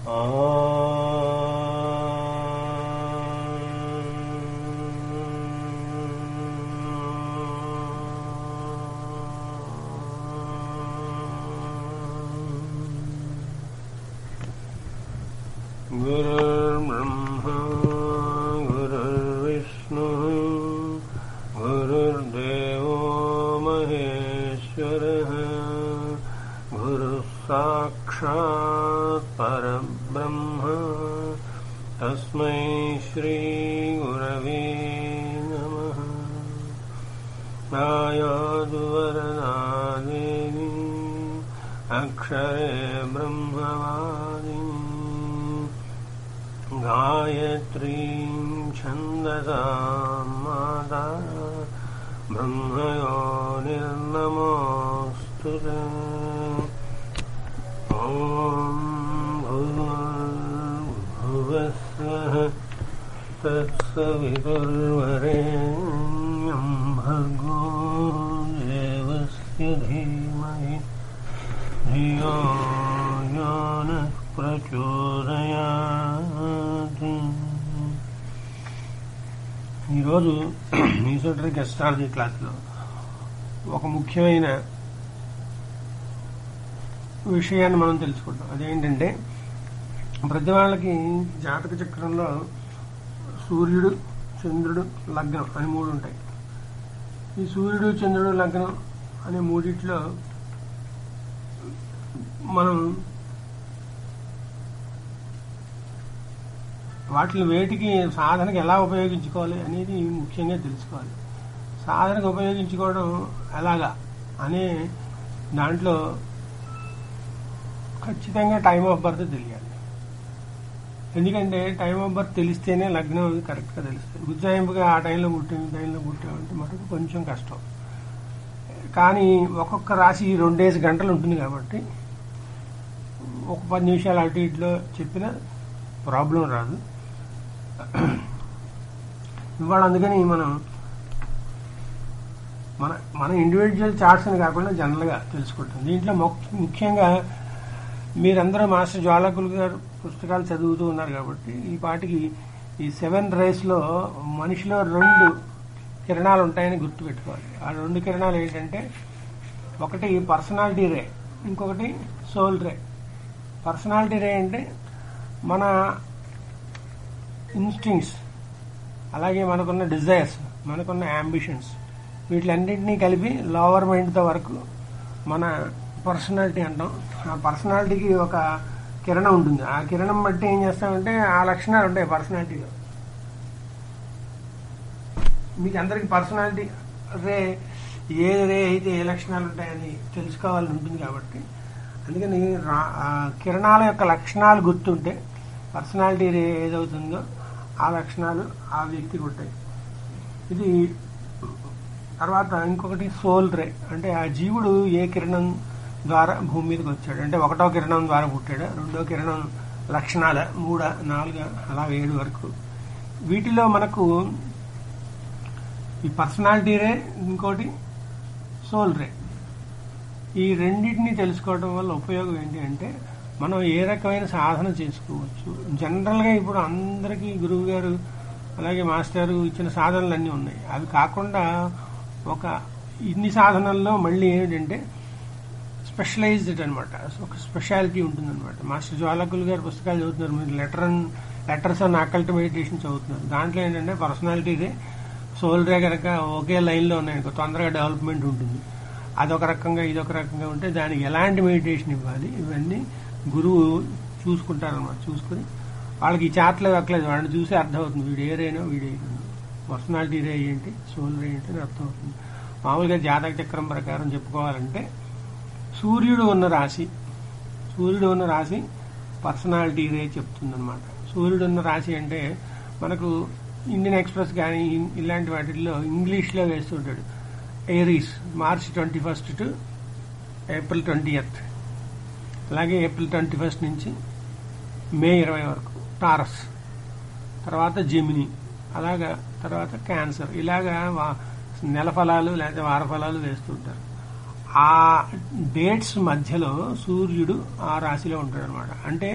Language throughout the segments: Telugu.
गुरुर्ब्रह्मा गुरुर्विष्णुः गुरुर्देवो महेश्वरः गुरुः साक्षात् परब्रह्म तस्मै श्रीगुरवे नमः आयादुवरदा देवी अक्षरे ब्रह्मवादिनी गायत्रीं छन्दसां माता ब्रह्मयो निर्नमोऽस्तु ते। ॐ भूर्भुवस्वः तत्सवितुर्वरेण्यं भर्गो देवस्य धीमहि धियो यो नः ప్రచోదయాత్ ఈరోజు ఈసోటరిక్ అస్ట్రాలజీ క్లాస్లో ఒక ముఖ్యమైన విషయాన్ని మనం తెలుసుకుంటాం అదేంటంటే ప్రతి వాళ్ళకి జాతక చక్రంలో సూర్యుడు చంద్రుడు లగ్నం అని మూడు ఉంటాయి ఈ సూర్యుడు చంద్రుడు లగ్నం అనే మూడిట్లో మనం వాటిని వేటికి సాధనకు ఎలా ఉపయోగించుకోవాలి అనేది ముఖ్యంగా తెలుసుకోవాలి సాధనకు ఉపయోగించుకోవడం ఎలాగా అనే దాంట్లో ఖచ్చితంగా టైం ఆఫ్ బర్త్ తెలియాలి ఎందుకంటే టైం ఆఫ్ బర్త్ తెలిస్తేనే లగ్నం అది కరెక్ట్గా తెలుస్తుంది ఉజ్జాయింపుగా ఆ టైంలో పుట్టాము టైంలో పుట్టామంటే మటుకు కొంచెం కష్టం కానీ ఒక్కొక్క రాశి రెండేసి గంటలు ఉంటుంది కాబట్టి ఒక పది నిమిషాలు అటు ఇట్లో చెప్పిన ప్రాబ్లం రాదు ఇవాళ అందుకని మనం మన మన ఇండివిజువల్ చార్ట్స్ అని కాకుండా జనరల్గా తెలుసుకుంటాం దీంట్లో మొక్- ముఖ్యంగా మీరందరూ మాస్టర్ జ్వాలకులు గారు పుస్తకాలు చదువుతూ ఉన్నారు కాబట్టి ఈ పాటికి ఈ సెవెన్ రేస్లో మనిషిలో రెండు కిరణాలు ఉంటాయని గుర్తుపెట్టుకోవాలి ఆ రెండు కిరణాలు ఏంటంటే ఒకటి పర్సనాలిటీ రే ఇంకొకటి సోల్ రే పర్సనాలిటీ రే అంటే మన ఇన్స్టింగ్స్ అలాగే మనకున్న డిజైర్స్ మనకున్న అంబిషన్స్ వీటిలన్నింటినీ కలిపి లోవర్ మైండ్తో వరకు మన పర్సనాలిటీ అంటాం ఆ పర్సనాలిటీకి ఒక కిరణం ఉంటుంది ఆ కిరణం బట్టి ఏం చేస్తామంటే ఆ లక్షణాలు ఉంటాయి పర్సనాలిటీలో మీకు అందరికి పర్సనాలిటీ రే ఏ రే అయితే ఏ లక్షణాలు ఉంటాయని తెలుసుకోవాలని ఉంటుంది కాబట్టి అందుకని రా- ఆ కిరణాల యొక్క లక్షణాలు గుర్తుంటే పర్సనాలిటీ రే ఏదవుతుందో ఆ లక్షణాలు ఆ వ్యక్తికి ఉంటాయి ఇది తర్వాత ఇంకొకటి సోల్ రే అంటే ఆ జీవుడు ఏ కిరణం ద్వారా భూమి మీదకి వచ్చాడు అంటే ఒకటో కిరణం ద్వారా పుట్టాడు రెండో కిరణం లక్షణాల మూడ నాలుగు అలా ఏడు వరకు వీటిలో మనకు ఈ పర్సనాలిటీ రే ఇంకోటి సోల్ రే ఈ రెండింటిని తెలుసుకోవడం వల్ల ఉపయోగం ఏంటి అంటే మనం ఏ రకమైన సాధన చేసుకోవచ్చు జనరల్గా ఇప్పుడు అందరికీ గురువు గారు అలాగే మాస్టర్ ఇచ్చిన సాధనలు అన్నీ ఉన్నాయి అవి కాకుండా ఒక ఇన్ని సాధనల్లో మళ్ళీ ఏంటంటే స్పెషలైజ్డ్ అనమాట ఒక స్పెషాలిటీ ఉంటుందన్నమాట మాస్టర్ జ్వాలకులు గారు పుస్తకాలు చదువుతున్నారు మీరు letter and letters and occult meditation చదువుతున్నారు దాంట్లో ఏంటంటే పర్సనాలిటీదే సోల్ రే కనుక ఒకే లైన్లో ఉన్నాయి అనుకో, తొందరగా డెవలప్మెంట్ ఉంటుంది అదొక రకంగా ఇదొక రకంగా ఉంటే దానికి ఎలాంటి మెడిటేషన్ ఇవ్వాలి ఇవన్నీ గురువు చూసుకుంటారన్నమాట చూసుకుని వాళ్ళకి ఈ చాట్లు ఎక్కలేదు వాళ్ళని చూసి అర్థమవుతుంది వీడు ఏ రేనో వీడు ఏ రేనో పర్సనాలిటీ రే ఏంటి సోల్ రే ఏంటి అని అర్థమవుతుంది మామూలుగా జాతక చక్రం ప్రకారం చెప్పుకోవాలంటే సూర్యుడు ఉన్న రాశి సూర్యుడు ఉన్న రాశి పర్సనాలిటీ రే చెప్తుందన్నమాట సూర్యుడు ఉన్న రాశి అంటే మనకు ఇండియన్ ఎక్స్ప్రెస్ కానీ ఇన్- ఇలాంటి వాటిల్లో ఇంగ్లీష్లో వేస్తుంటాడు Aries March twenty first to April twenty అలాగే ఏప్రిల్ ట్వంటీ ఫస్ట్ నుంచి మే ఇరవై వరకు టారస్ తర్వాత జెమిని అలాగా తర్వాత క్యాన్సర్ ఇలాగా వా- నెల ఫలాలు లేదా వార ఫలాలు వేస్తుంటారు ఆ డేట్స్ మధ్యలో సూర్యుడు ఆ రాశిలో ఉంటాడు అనమాట అంటే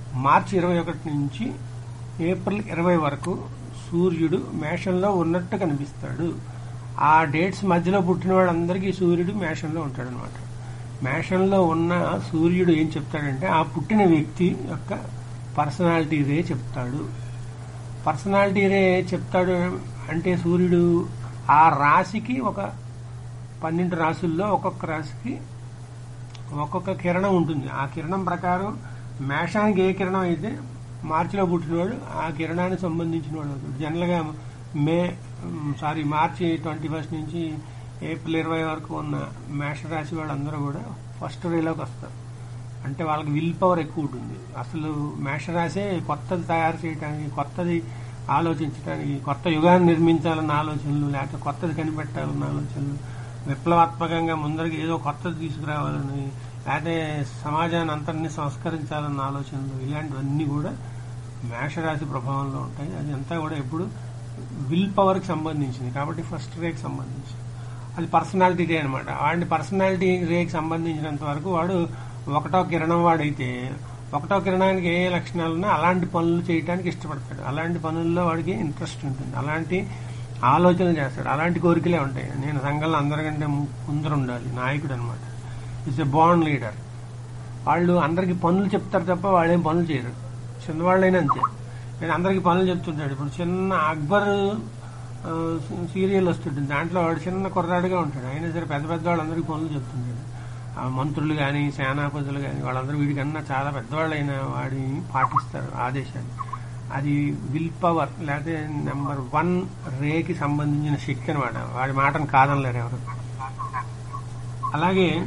మార్చి ఇరవై ఒకటి నుంచి ఏప్రిల్ ఇరవై వరకు సూర్యుడు మేషంలో ఉన్నట్టు కనిపిస్తాడు ఆ డేట్స్ మధ్యలో పుట్టిన వాళ్ళందరికీ సూర్యుడు మేషంలో ఉంటాడు అనమాట మేషంలో ఉన్న సూర్యుడు ఏం చెప్తాడంటే ఆ పుట్టిన వ్యక్తి యొక్క పర్సనాలిటీ రే చెప్తాడు పర్సనాలిటీ రే చెప్తాడు అంటే సూర్యుడు ఆ రాశికి ఒక పన్నెండు రాశుల్లో ఒక్కొక్క రాశికి ఒక్కొక్క కిరణం ఉంటుంది ఆ కిరణం ప్రకారం మేషానికి ఏ కిరణం అయితే మార్చిలో పుట్టినవాడు ఆ కిరణానికి సంబంధించిన వాడు అవుతాడు జనరల్గా May sorry March twenty first నుంచి ఏప్రిల్ ఇరవై వరకు ఉన్న మేషరాశి వాళ్ళందరూ కూడా ఫస్ట్ రేలోకి వస్తారు అంటే వాళ్ళకి విల్ పవర్ ఎక్కువ ఉంటుంది అసలు మేషరాశే కొత్తది తయారు చేయడానికి కొత్తది ఆలోచించడానికి కొత్త యుగాన్ని నిర్మించాలన్న ఆలోచనలు లేకపోతే కొత్తది కనిపెట్టాలన్న ఆలోచనలు విప్లవాత్మకంగా ముందరికి ఏదో కొత్తది తీసుకురావాలని లేకపోతే సమాజాన్ని అంతటిని సంస్కరించాలన్న ఆలోచనలు ఇలాంటివన్నీ కూడా మేషరాశి ప్రభావంలో ఉంటాయి అది అంతా కూడా ఎప్పుడు విల్ పవర్కి సంబంధించింది కాబట్టి ఫస్ట్ రేకి సంబంధించింది అది పర్సనాలిటీ రే అనమాట వాడి పర్సనాలిటీ రేకి సంబంధించినంత వరకు వాడు ఒకటో కిరణం వాడైతే ఒకటో కిరణానికి ఏ లక్షణాలు ఉన్నా అలాంటి పనులు చేయడానికి ఇష్టపడతాడు అలాంటి పనుల్లో వాడికి ఇంట్రెస్ట్ ఉంటుంది అలాంటి ఆలోచనలు చేస్తాడు అలాంటి కోరికలే ఉంటాయి నేను సంఘంలో అందరికంటే ముందర ఉండాలి నాయకుడు అనమాట ఇట్స్ ఎ బాండ్ లీడర్ వాళ్ళు అందరికి పనులు చెప్తారు తప్ప వాళ్ళేం పనులు చేయరు చిన్నవాళ్ళైనా అంతే నేను అందరికి పనులు చెప్తుంటాడు ఇప్పుడు చిన్న అక్బర్ ఆ, సీరియల్ వస్తుంటుంది దాంట్లో వాడు చిన్న కుర్రాడుగా ఉంటాడు అయినా సరే పెద్ద పెద్ద వాళ్ళందరికీ పనులు చెప్తుంటాడు ఆ మంత్రులు కానీ సేనాపతులు కానీ వాళ్ళందరూ వీడికన్నా చాలా పెద్దవాళ్ళైన వాడిని పాటిస్తారు ఆదేశాన్ని అది విల్ పవర్ లేకపోతే నెంబర్ వన్ రేకి సంబంధించిన శక్తి అనమాట వాడి మాటను కాదనలేరు ఎవరు అలాగే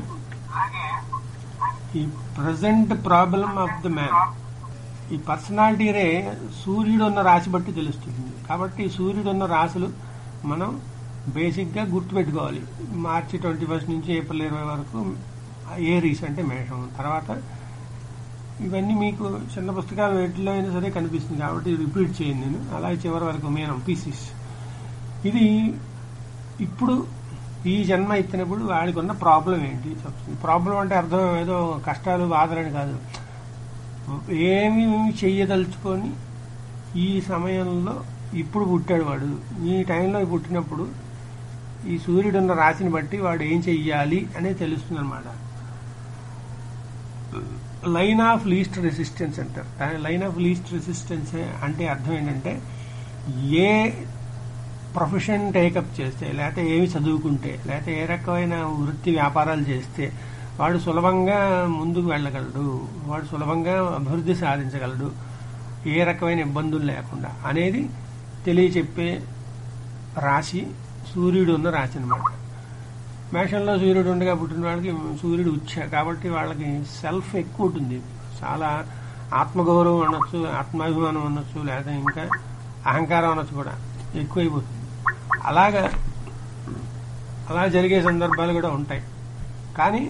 ఈ present problem of the man ఈ పర్సనాలిటీ రే సూర్యుడు ఉన్న రాశి బట్టి తెలుస్తుంది కాబట్టి సూర్యుడు ఉన్న రాశులు మనం బేసిక్ గా గుర్తుపెట్టుకోవాలి మార్చి ట్వంటీ ఫస్ట్ నుంచి ఏప్రిల్ ఇరవై వరకు ఏరీస్ అంటే మేషం తర్వాత ఇవన్నీ మీకు చిన్న పుస్తకాలు వేటిలో అయినా సరే కనిపిస్తుంది కాబట్టి రిపీట్ చేయండి నేను అలాగే చివరి వరకు మేనం పీసీస్ ఇది ఇప్పుడు ఈ జన్మ ఎత్తినప్పుడు వాడికి ఉన్న ప్రాబ్లం ఏంటి చెప్తుంది ప్రాబ్లం అంటే అర్థం ఏదో కష్టాలు బాధలని కాదు ఏమి చెయ్యదలుచుకొని ఈ సమయంలో ఇప్పుడు పుట్టాడు వాడు ఈ టైంలో పుట్టినప్పుడు ఈ సూర్యుడు ఉన్న రాశిని బట్టి వాడు ఏం చెయ్యాలి అనేది తెలుస్తుంది అనమాట లైన్ ఆఫ్ లీస్ట్ రెసిస్టెన్స్ అంటారు దాని లైన్ ఆఫ్ లీస్ట్ రెసిస్టెన్స్ అంటే అర్థం ఏంటంటే ఏ ప్రొఫెషన్ టేకప్ చేస్తే లేకపోతే ఏమి చదువుకుంటే లేకపోతే ఏ రకమైన వృత్తి వ్యాపారాలు చేస్తే వాడు సులభంగా ముందుకు వెళ్ళగలడు వాడు సులభంగా అభివృద్ధి సాధించగలడు ఏ రకమైన ఇబ్బందులు లేకుండా అనేది తెలియచెప్పే రాశి సూర్యుడు ఉన్న రాశి అనమాట మేషంలో సూర్యుడు ఉండగా పుట్టిన వాళ్ళకి సూర్యుడు ఉచ్చ కాబట్టి వాళ్ళకి సెల్ఫ్ ఎక్కువ ఉంటుంది చాలా ఆత్మగౌరవం అనొచ్చు ఆత్మాభిమానం అనొచ్చు లేదా ఇంకా అహంకారం అనొచ్చు కూడా ఎక్కువైపోతుంది అలాగా అలా జరిగే సందర్భాలు కూడా ఉంటాయి కానీ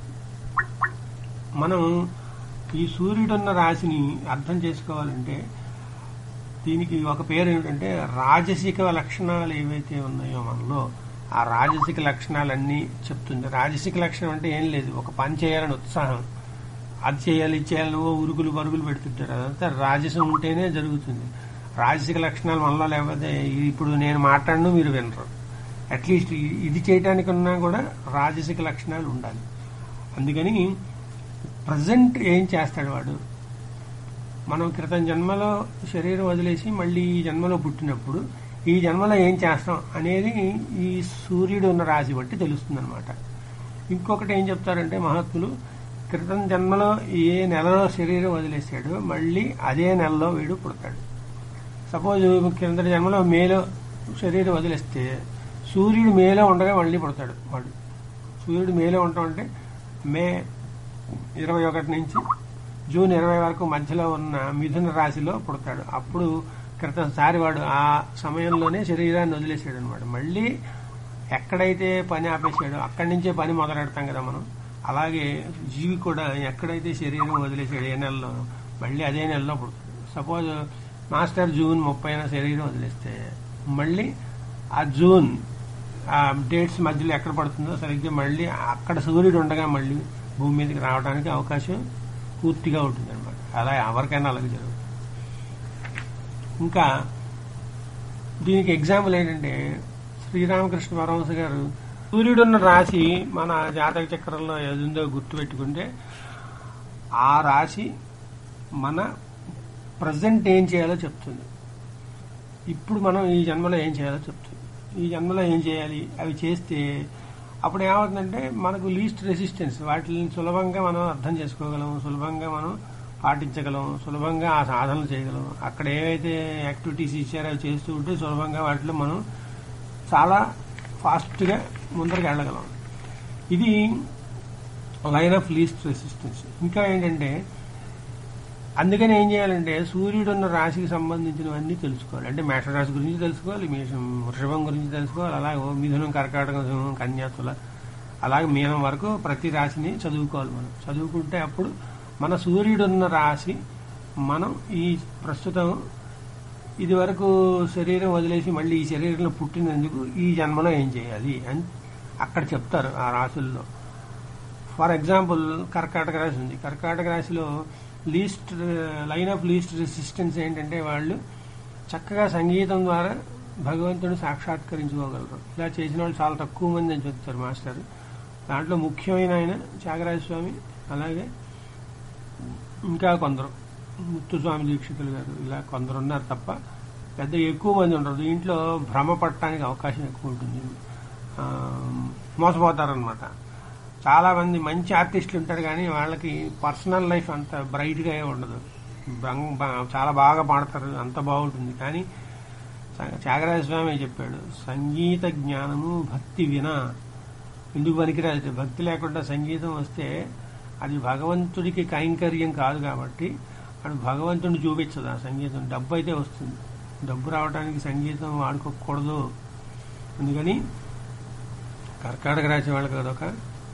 మనం ఈ సూర్యుడున్న రాశిని అర్థం చేసుకోవాలంటే దీనికి ఒక పేరు ఏమిటంటే రాజసిక లక్షణాలు ఏవైతే ఉన్నాయో మనలో ఆ రాజసిక లక్షణాలన్నీ చెప్తుంది రాజసిక లక్షణం అంటే ఏం లేదు ఒక పని చేయాలని ఉత్సాహం అది చేయాలి ఇది చేయాలి నువ్వు ఉరుకులు పరుగులు పెడుతుంటారు అదంతా రాజసం ఉంటేనే జరుగుతుంది రాజసిక లక్షణాలు మనలో లేకపోతే ఇది ఇప్పుడు నేను మాట్లాడను మీరు వినరు అట్లీస్ట్ ఇది చేయటానికి ఉన్నా కూడా రాజసిక లక్షణాలు ఉండాలి అందుకని ప్రజెంట్ ఏం చేస్తాడు వాడు మనం క్రితం జన్మలో శరీరం వదిలేసి మళ్ళీ ఈ జన్మలో పుట్టినప్పుడు ఈ జన్మలో ఏం చేస్తాం అనేది ఈ సూర్యుడు ఉన్న రాశి బట్టి తెలుస్తుంది అనమాట ఇంకొకటి ఏం చెప్తారంటే మహాత్ములు క్రితం జన్మలో ఏ నెలలో శరీరం వదిలేసాడో మళ్ళీ అదే నెలలో వీడు పుడతాడు సపోజ్ కిందటి జన్మలో మేలో శరీరం వదిలేస్తే సూర్యుడు మేలో ఉండగా మళ్ళీ పుడతాడు వాడు సూర్యుడు మేలో ఉండటం అంటే మే ఇరవై ఒకటి నుంచి జూన్ ఇరవై వరకు మధ్యలో ఉన్న మిథున రాశిలో పుడతాడు అప్పుడు క్రితంసారి వాడు ఆ సమయంలోనే శరీరాన్ని వదిలేసాడు అనమాట మళ్ళీ ఎక్కడైతే పని ఆపేసాడో అక్కడి నుంచే పని మొదలెడతాం కదా మనం అలాగే జీవి కూడా ఎక్కడైతే శరీరం వదిలేసాడు ఏ నెలలో మళ్ళీ అదే నెలలో పుడతాడు సపోజ్ మాస్టర్ జూన్ ముప్పైన శరీరం వదిలేస్తే మళ్ళీ ఆ జూన్ ఆ డేట్స్ మధ్యలో ఎక్కడ పడుతుందో సరిగ్గా మళ్ళీ అక్కడ సూర్యుడు ఉండగా మళ్ళీ భూమి మీదకి రావడానికి అవకాశం పూర్తిగా ఉంటుంది అనమాట అలా ఎవరికైనా అలాగే జరుగుతుంది ఇంకా దీనికి ఎగ్జాంపుల్ ఏంటంటే శ్రీరామకృష్ణ పరమహంస గారు సూర్యుడున్న రాశి మన జాతక చక్రంలో ఏదుందో గుర్తుపెట్టుకుంటే ఆ రాశి మన ప్రజెంట్ ఏం చేయాలో చెప్తుంది ఇప్పుడు మనం ఈ జన్మలో ఏం చేయాలో చెప్తుంది ఈ జన్మలో ఏం చేయాలి అవి చేస్తే అప్పుడు ఏమవుతుందంటే మనకు లీస్ట్ రెసిస్టెన్స్ వాటిని సులభంగా మనం అర్థం చేసుకోగలం సులభంగా మనం పాటించగలం సులభంగా ఆ సాధనలు చేయగలం అక్కడ ఏవైతే యాక్టివిటీస్ ఇచ్చారో అవి చేస్తూ ఉంటే సులభంగా వాటిలో మనం చాలా ఫాస్ట్గా ముందరికి వెళ్ళగలం ఇది లైన్ ఆఫ్ లీస్ట్ రెసిస్టెన్స్ ఇంకా ఏంటంటే అందుకని ఏం చేయాలంటే సూర్యుడు ఉన్న రాశికి సంబంధించినవన్నీ తెలుసుకోవాలి అంటే మేషరాశి గురించి తెలుసుకోవాలి మేషం వృషభం గురించి తెలుసుకోవాలి అలాగే ఓ మిథునం కర్కాటకం సింహం కన్యాతుల అలాగే మీనం వరకు ప్రతి రాశిని చదువుకోవాలి మనం చదువుకుంటే అప్పుడు మన సూర్యుడు ఉన్న రాశి మనం ఈ ప్రస్తుతం ఇది వరకు శరీరం వదిలేసి మళ్ళీ ఈ శరీరంలో పుట్టినందుకు ఈ జన్మలో ఏం చేయాలి అని అక్కడ చెప్తారు ఆ రాశుల్లో ఫర్ ఎగ్జాంపుల్ కర్కాటక రాశి ఉంది కర్కాటక రాశిలో least line of least resistance ఏంటంటే వాళ్ళు చక్కగా సంగీతం ద్వారా భగవంతుని సాక్షాత్కరించుకోగలరు ఇలా చేసిన వాళ్ళు చాలా తక్కువ మంది అని చెప్తారు మాస్టర్ దాంట్లో ముఖ్యమైన ఆయన త్యాగరాజ స్వామి అలాగే ఇంకా కొందరు ముత్తుస్వామి దీక్షితులు గారు ఇలా కొందరు ఉన్నారు తప్ప పెద్ద ఎక్కువ మంది ఉండరు దీంట్లో భ్రమ పట్టడానికి అవకాశం ఎక్కువ ఉంటుంది ఆ, మోసపోతారనమాట చాలా మంది మంచి ఆర్టిస్టులు ఉంటారు కానీ వాళ్ళకి పర్సనల్ లైఫ్ అంత బ్రైట్ గా ఉండదు బంగ్- బా- చాలా బాగా పాడతారు అంత బాగుంటుంది కానీ స- త్యాగరాజ స్వామి చెప్పాడు సంగీత జ్ఞానము భక్తి వినా ఎందుకు పనికిరాదు భక్తి లేకుండా సంగీతం వస్తే అది భగవంతుడికి కైంకర్యం కాదు కాబట్టి అది భగవంతుడిని చూపించదు ఆ సంగీతం డబ్బు అయితే వస్తుంది డబ్బు రావడానికి సంగీతం వాడుకోకూడదు అందుకని కర్కాటక రాశి వాళ్ళకి అదొక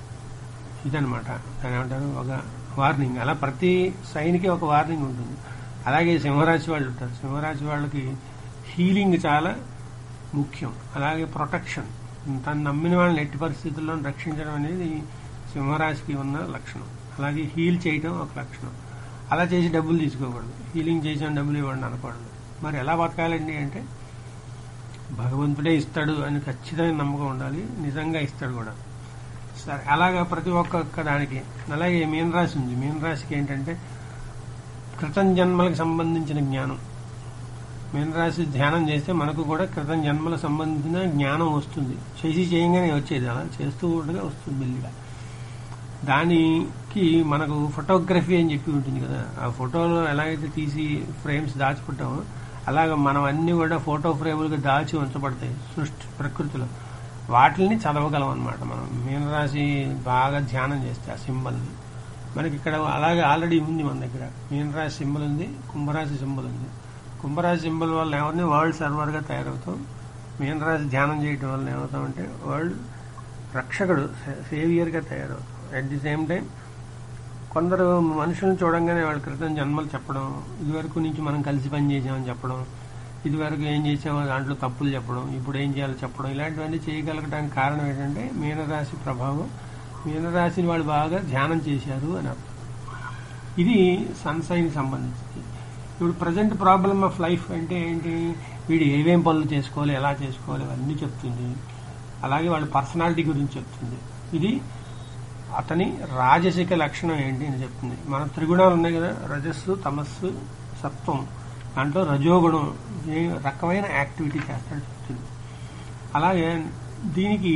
ఇదనమాట దాని ఏమంటారు ఒక వార్నింగ్ అలా ప్రతి సైన్కి ఒక వార్నింగ్ ఉంటుంది అలాగే సింహరాశి వాళ్ళు ఉంటారు సింహరాశి వాళ్ళకి హీలింగ్ చాలా ముఖ్యం అలాగే ప్రొటెక్షన్ తను నమ్మిన వాళ్ళని ఎట్టి పరిస్థితుల్లో రక్షించడం అనేది సింహరాశికి ఉన్న లక్షణం అలాగే హీల్ చేయడం ఒక లక్షణం అలా చేసి డబ్బులు తీసుకోకూడదు హీలింగ్ చేసిన డబ్బులు ఇవ్వండి అనకూడదు మరి ఎలా బతకాలండి అంటే భగవంతుడే ఇస్తాడు అని ఖచ్చితమైన నమ్మకం ఉండాలి నిజంగా ఇస్తాడు కూడా సరే అలాగా ప్రతి ఒక్కొక్క దానికి అలాగే మీన రాశి ఉంది మీన రాశికి ఏంటంటే క్రితం జన్మలకు సంబంధించిన జ్ఞానం మీన రాశి ధ్యానం చేస్తే మనకు కూడా క్రితం జన్మలకు సంబంధించిన జ్ఞానం వస్తుంది చేసి చేయంగానే వచ్చేది అలా చేస్తూ ఉండగా వస్తుంది మెల్లిగా దానికి మనకు ఫోటోగ్రఫీ అని చెప్పి ఉంటుంది కదా ఆ ఫోటోలో ఎలాగైతే తీసి ఫ్రేమ్స్ దాచిపెట్టామో అలాగ మనం అన్ని కూడా ఫోటో ఫ్రేములుగా దాచి ఉంచబడతాయి సృష్టి ప్రకృతిలో వాటిని చదవగలం అనమాట మనం మీనరాశి బాగా ధ్యానం చేస్తే ఆ సింబల్ని మనకి ఇక్కడ అలాగే ఆల్రెడీ ఉంది మన దగ్గర మీనరాశి సింబల్ ఉంది కుంభరాశి సింబల్ ఉంది కుంభరాశి సింబల్ వల్ల ఎవరిని వరల్డ్ సర్వర్గా తయారవుతాం మీనరాశి ధ్యానం చేయడం వల్ల ఏమవుతామంటే వరల్డ్ రక్షకుడు సేవియర్గా తయారవుతాం అట్ ది సేమ్ టైం కొందరు మనుషులను చూడంగానే వాళ్ళ క్రితం జన్మలు చెప్పడం ఇదివరకు నుంచి మనం కలిసి పని చేసామని చెప్పడం ఇదివరకు ఏం చేసామో దాంట్లో తప్పులు చెప్పడం ఇప్పుడు ఏం చేయాలో చెప్పడం ఇలాంటివన్నీ చేయగలగడానికి కారణం ఏంటంటే మీనరాశి ప్రభావం మీనరాశిని వాళ్ళు బాగా ధ్యానం చేశారు అని అర్థం ఇది సన్సైన్ సంబంధించింది ఇప్పుడు ప్రజెంట్ ప్రాబ్లమ్ ఆఫ్ లైఫ్ అంటే ఏంటి వీడు ఏమేం పనులు చేసుకోవాలి ఎలా చేసుకోవాలి అవన్నీ చెప్తుంది అలాగే వాళ్ళ పర్సనాలిటీ గురించి చెప్తుంది ఇది అతని రాజసిక లక్షణం ఏంటి అని చెప్తుంది మన త్రిగుణాలు ఉన్నాయి కదా రజస్సు తమస్సు సత్వం దాంట్లో రజోగుణం ఏ రకమైన యాక్టివిటీ చేస్తాడు చెప్తుంది అలాగే దీనికి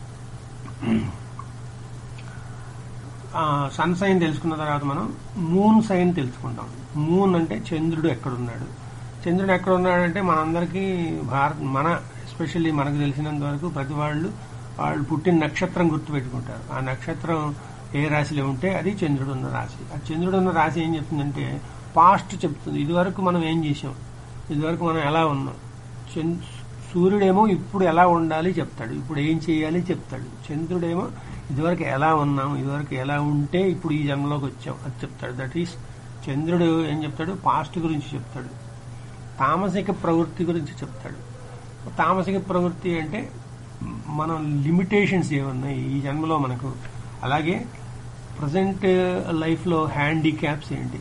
సన్ సైన్ తెలుసుకున్న తర్వాత మనం మూన్ సైన్ తెలుసుకుంటాం మూన్ అంటే చంద్రుడు ఎక్కడున్నాడు చంద్రుడు ఎక్కడ ఉన్నాడంటే మనందరికీ భారత్ మన ఎస్పెషల్లీ మనకు తెలిసినంత వరకు ప్రతి వాళ్ళు వాళ్ళు పుట్టిన నక్షత్రం గుర్తుపెట్టుకుంటారు ఆ నక్షత్రం ఏ రాశిలో ఉంటే అది చంద్రుడు ఉన్న రాశి ఆ చంద్రుడు ఉన్న రాశి ఏం చెప్తుందంటే పాస్ట్ చెప్తుంది ఇదివరకు మనం ఏం చేసాం ఇదివరకు మనం ఎలా ఉన్నాం చంద్ సూర్యుడేమో ఇప్పుడు ఎలా ఉండాలి చెప్తాడు ఇప్పుడు ఏం చేయాలి చెప్తాడు చంద్రుడేమో ఇదివరకు ఎలా ఉన్నాం ఇదివరకు ఎలా ఉంటే ఇప్పుడు ఈ జన్మలోకి వచ్చాం అది చెప్తాడు దట్ ఈస్ చంద్రుడు ఏం చెప్తాడు పాస్ట్ గురించి చెప్తాడు తామసిక ప్రవృత్తి గురించి చెప్తాడు తామసిక ప్రవృత్తి అంటే మనం లిమిటేషన్స్ ఏమున్నాయి ఈ జన్మలో మనకు అలాగే ప్రజెంట్ లైఫ్లో హ్యాండిక్యాప్స్ ఏంటి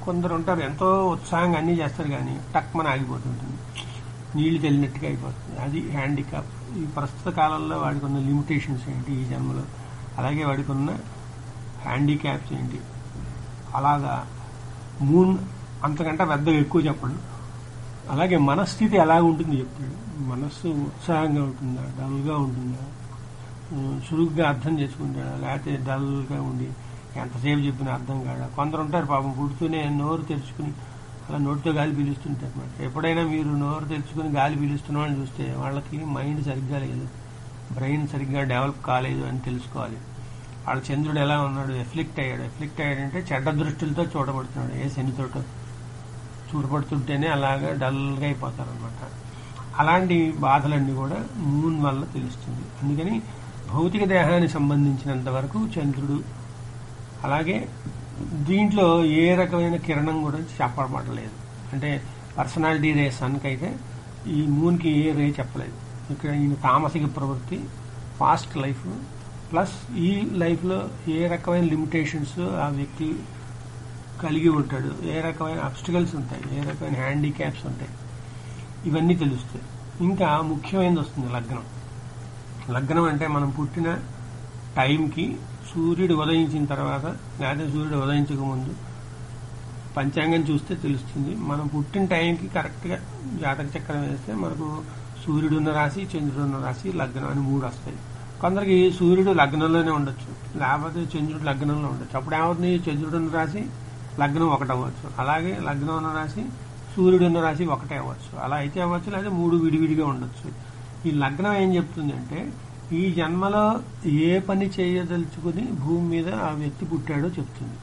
కొందరు ఉంటారు ఎంతో ఉత్సాహంగా అన్నీ చేస్తారు కానీ టక్మని ఆగిపోతుంటుంది నీళ్లు తెలినట్టుగా అయిపోతుంది అది హ్యాండిక్యాప్ ఈ ప్రస్తుత కాలంలో వాడికి ఉన్న లిమిటేషన్స్ ఏంటి ఈ జన్మలో అలాగే వాడికి ఉన్న హ్యాండిక్యాప్స్ ఏంటి అలాగా మూన్ అంతకంటే పెద్దగా ఎక్కువ చెప్పండి అలాగే మనస్థితి ఎలా ఉంటుంది చెప్తాడు మనస్సు ఉత్సాహంగా ఉంటుందా డల్గా ఉంటుందా ఉమ్, చురుగ్గా అర్థం చేసుకుంటాడా లేకపోతే డల్గా ఉండి ఎంతసేపు చెప్పినా అర్థం కాడా కొందరు ఉంటారు పాపం పుడుతూనే నోరు తెరుచుకుని అలా నోటితో గాలి పీలుస్తుంటారు అనమాట ఎప్పుడైనా మీరు నోరు తెరుచుకుని గాలి పీలుస్తున్న వాళ్ళని చూస్తే వాళ్ళకి మైండ్ సరిగ్గా లేదు బ్రెయిన్ సరిగ్గా డెవలప్ కాలేదు అని తెలుసుకోవాలి వాళ్ళ చంద్రుడు ఎలా ఉన్నాడు ఎఫ్లిక్ట్ అయ్యాడు ఎఫ్లిక్ట్ అయ్యాడంటే చెడ్డ దృష్టిలతో చూడబడుతున్నాడు ఏ శనితోటో చూడబడుతుంటేనే అలాగా డల్గా అయిపోతారు అనమాట అలాంటి బాధలన్నీ కూడా మూన్ వల్ల తెలుస్తుంది అందుకని భౌతిక దేహానికి సంబంధించినంత వరకు చంద్రుడు అలాగే దీంట్లో ఏ రకమైన కిరణం కూడా చెప్పబడలేదు అంటే పర్సనాలిటీ రే సన్కి అయితే ఈ మూన్కి ఏ రే చెప్పలేదు ఇక్కడ ఈయన తామసిక ప్రవృత్తి ఫాస్ట్ లైఫ్ ప్లస్ ఈ లైఫ్లో ఏ రకమైన లిమిటేషన్స్ ఆ వ్యక్తి కలిగి ఉంటాడు ఏ రకమైన అబ్స్టికల్స్ ఉంటాయి ఏ రకమైన హ్యాండిక్యాప్స్ ఉంటాయి ఇవన్నీ తెలుస్తాయి ఇంకా ముఖ్యమైనది వస్తుంది లగ్నం లగ్నం అంటే మనం పుట్టిన టైంకి సూర్యుడు ఉదయించిన తర్వాత లేదా సూర్యుడు ఉదయించక ముందు పంచాంగం చూస్తే తెలుస్తుంది మనం పుట్టిన టైంకి కరెక్ట్గా జాతక చక్రం వేస్తే మనకు సూర్యుడు ఉన్న రాశి చంద్రుడు ఉన్న రాశి లగ్నం అని మూడు వస్తాయి కొందరికి సూర్యుడు లగ్నంలోనే ఉండొచ్చు లేకపోతే చంద్రుడు లగ్నంలో ఉండొచ్చు అప్పుడు ఏమవుతుంది చంద్రుడు ఉన్న రాశి లగ్నం ఒకటి అవ్వచ్చు అలాగే లగ్నం ఉన్న రాశి సూర్యుడు ఉన్న రాశి ఒకటే అవ్వచ్చు అలా అయితే అవ్వచ్చు లేదా మూడు విడివిడిగా ఉండొచ్చు ఈ లగ్నం ఏం చెప్తుంది అంటే ఈ జన్మలో ఏ పని చేయదలుచుకుని భూమి మీద ఆ వ్యక్తి పుట్టాడో చెప్తుంది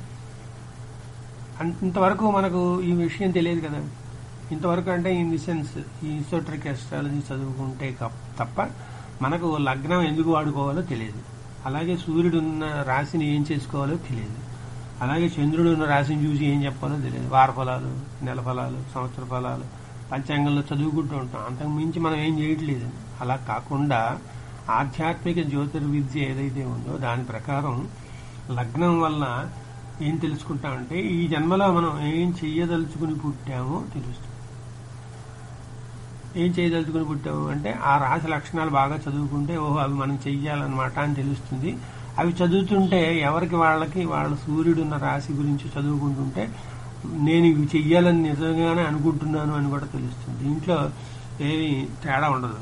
అన్- ఇంతవరకు మనకు ఈ విషయం తెలియదు కదా ఇంతవరకు అంటే ఇన్ ది సెన్స్ ఈ ఇన్సోట్రిక్ ఎస్ట్రాలజీ చదువుకుంటే కప్- తప్ప మనకు లగ్నం ఎందుకు వాడుకోవాలో తెలియదు అలాగే సూర్యుడు ఉన్న రాశిని ఏం చేసుకోవాలో తెలియదు అలాగే చంద్రుడు ఉన్న రాశిని చూసి ఏం చెప్పాలో తెలియదు వార ఫలాలు నెల ఫలాలు సంవత్సర ఫలాలు పంచాంగంలో చదువుకుంటూ ఉంటాం అంతకు మించి మనం ఏం చేయట్లేదు అలా కాకుండా ఆధ్యాత్మిక జ్యోతిర్విద్య ఏదైతే ఉందో దాని ప్రకారం లగ్నం వల్ల ఏం తెలుసుకుంటామంటే ఈ జన్మలో మనం ఏం చెయ్యదలుచుకుని పుట్టామో తెలుస్తుంది ఏం చేయదలుచుకుని పుట్టాము అంటే ఆ రాశి లక్షణాలు బాగా చదువుకుంటే ఓహో అవి మనం చెయ్యాలన్నమాట అని తెలుస్తుంది అవి చదువుతుంటే ఎవరికి వాళ్ళకి వాళ్ళ సూర్యుడు ఉన్న రాశి గురించి చదువుకుంటుంటే నేను ఇవి చెయ్యాలని నిజంగానే అనుకుంటున్నాను అని కూడా తెలుస్తుంది దీంట్లో ఏమి తేడా ఉండదు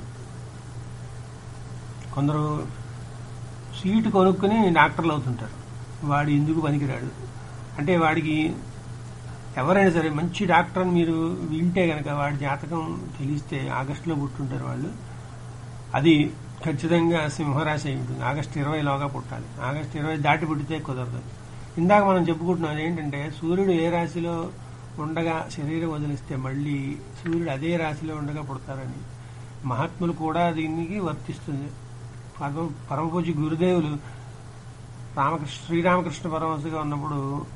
కొందరు సీటు కొనుక్కుని డాక్టర్లు అవుతుంటారు వాడు ఎందుకు పనికిరాడు అంటే వాడికి ఎవరైనా సరే మంచి డాక్టర్ అని మీరు వింటే గనక వాడి జాతకం తెలిస్తే ఆగస్టులో పుట్టుంటారు వాళ్ళు అది ఖచ్చితంగా సింహరాశి అయి ఉంటుంది ఆగస్టు ఇరవైలోగా పుట్టాలి ఆగస్టు ఇరవై దాటి పుట్టితే కుదరదు ఇందాక మనం చెప్పుకుంటున్నాం ఏంటంటే సూర్యుడు ఏ రాశిలో ఉండగా శరీరం వదిలిస్తే మళ్ళీ సూర్యుడు అదే రాశిలో ఉండగా పుడతారని మహాత్ములు కూడా దీనికి వర్తిస్తుంది పరమ పరమపూజి గురుదేవులు రామకృష్ణ శ్రీరామకృష్ణ పరమహంసగా ఉన్నప్పుడు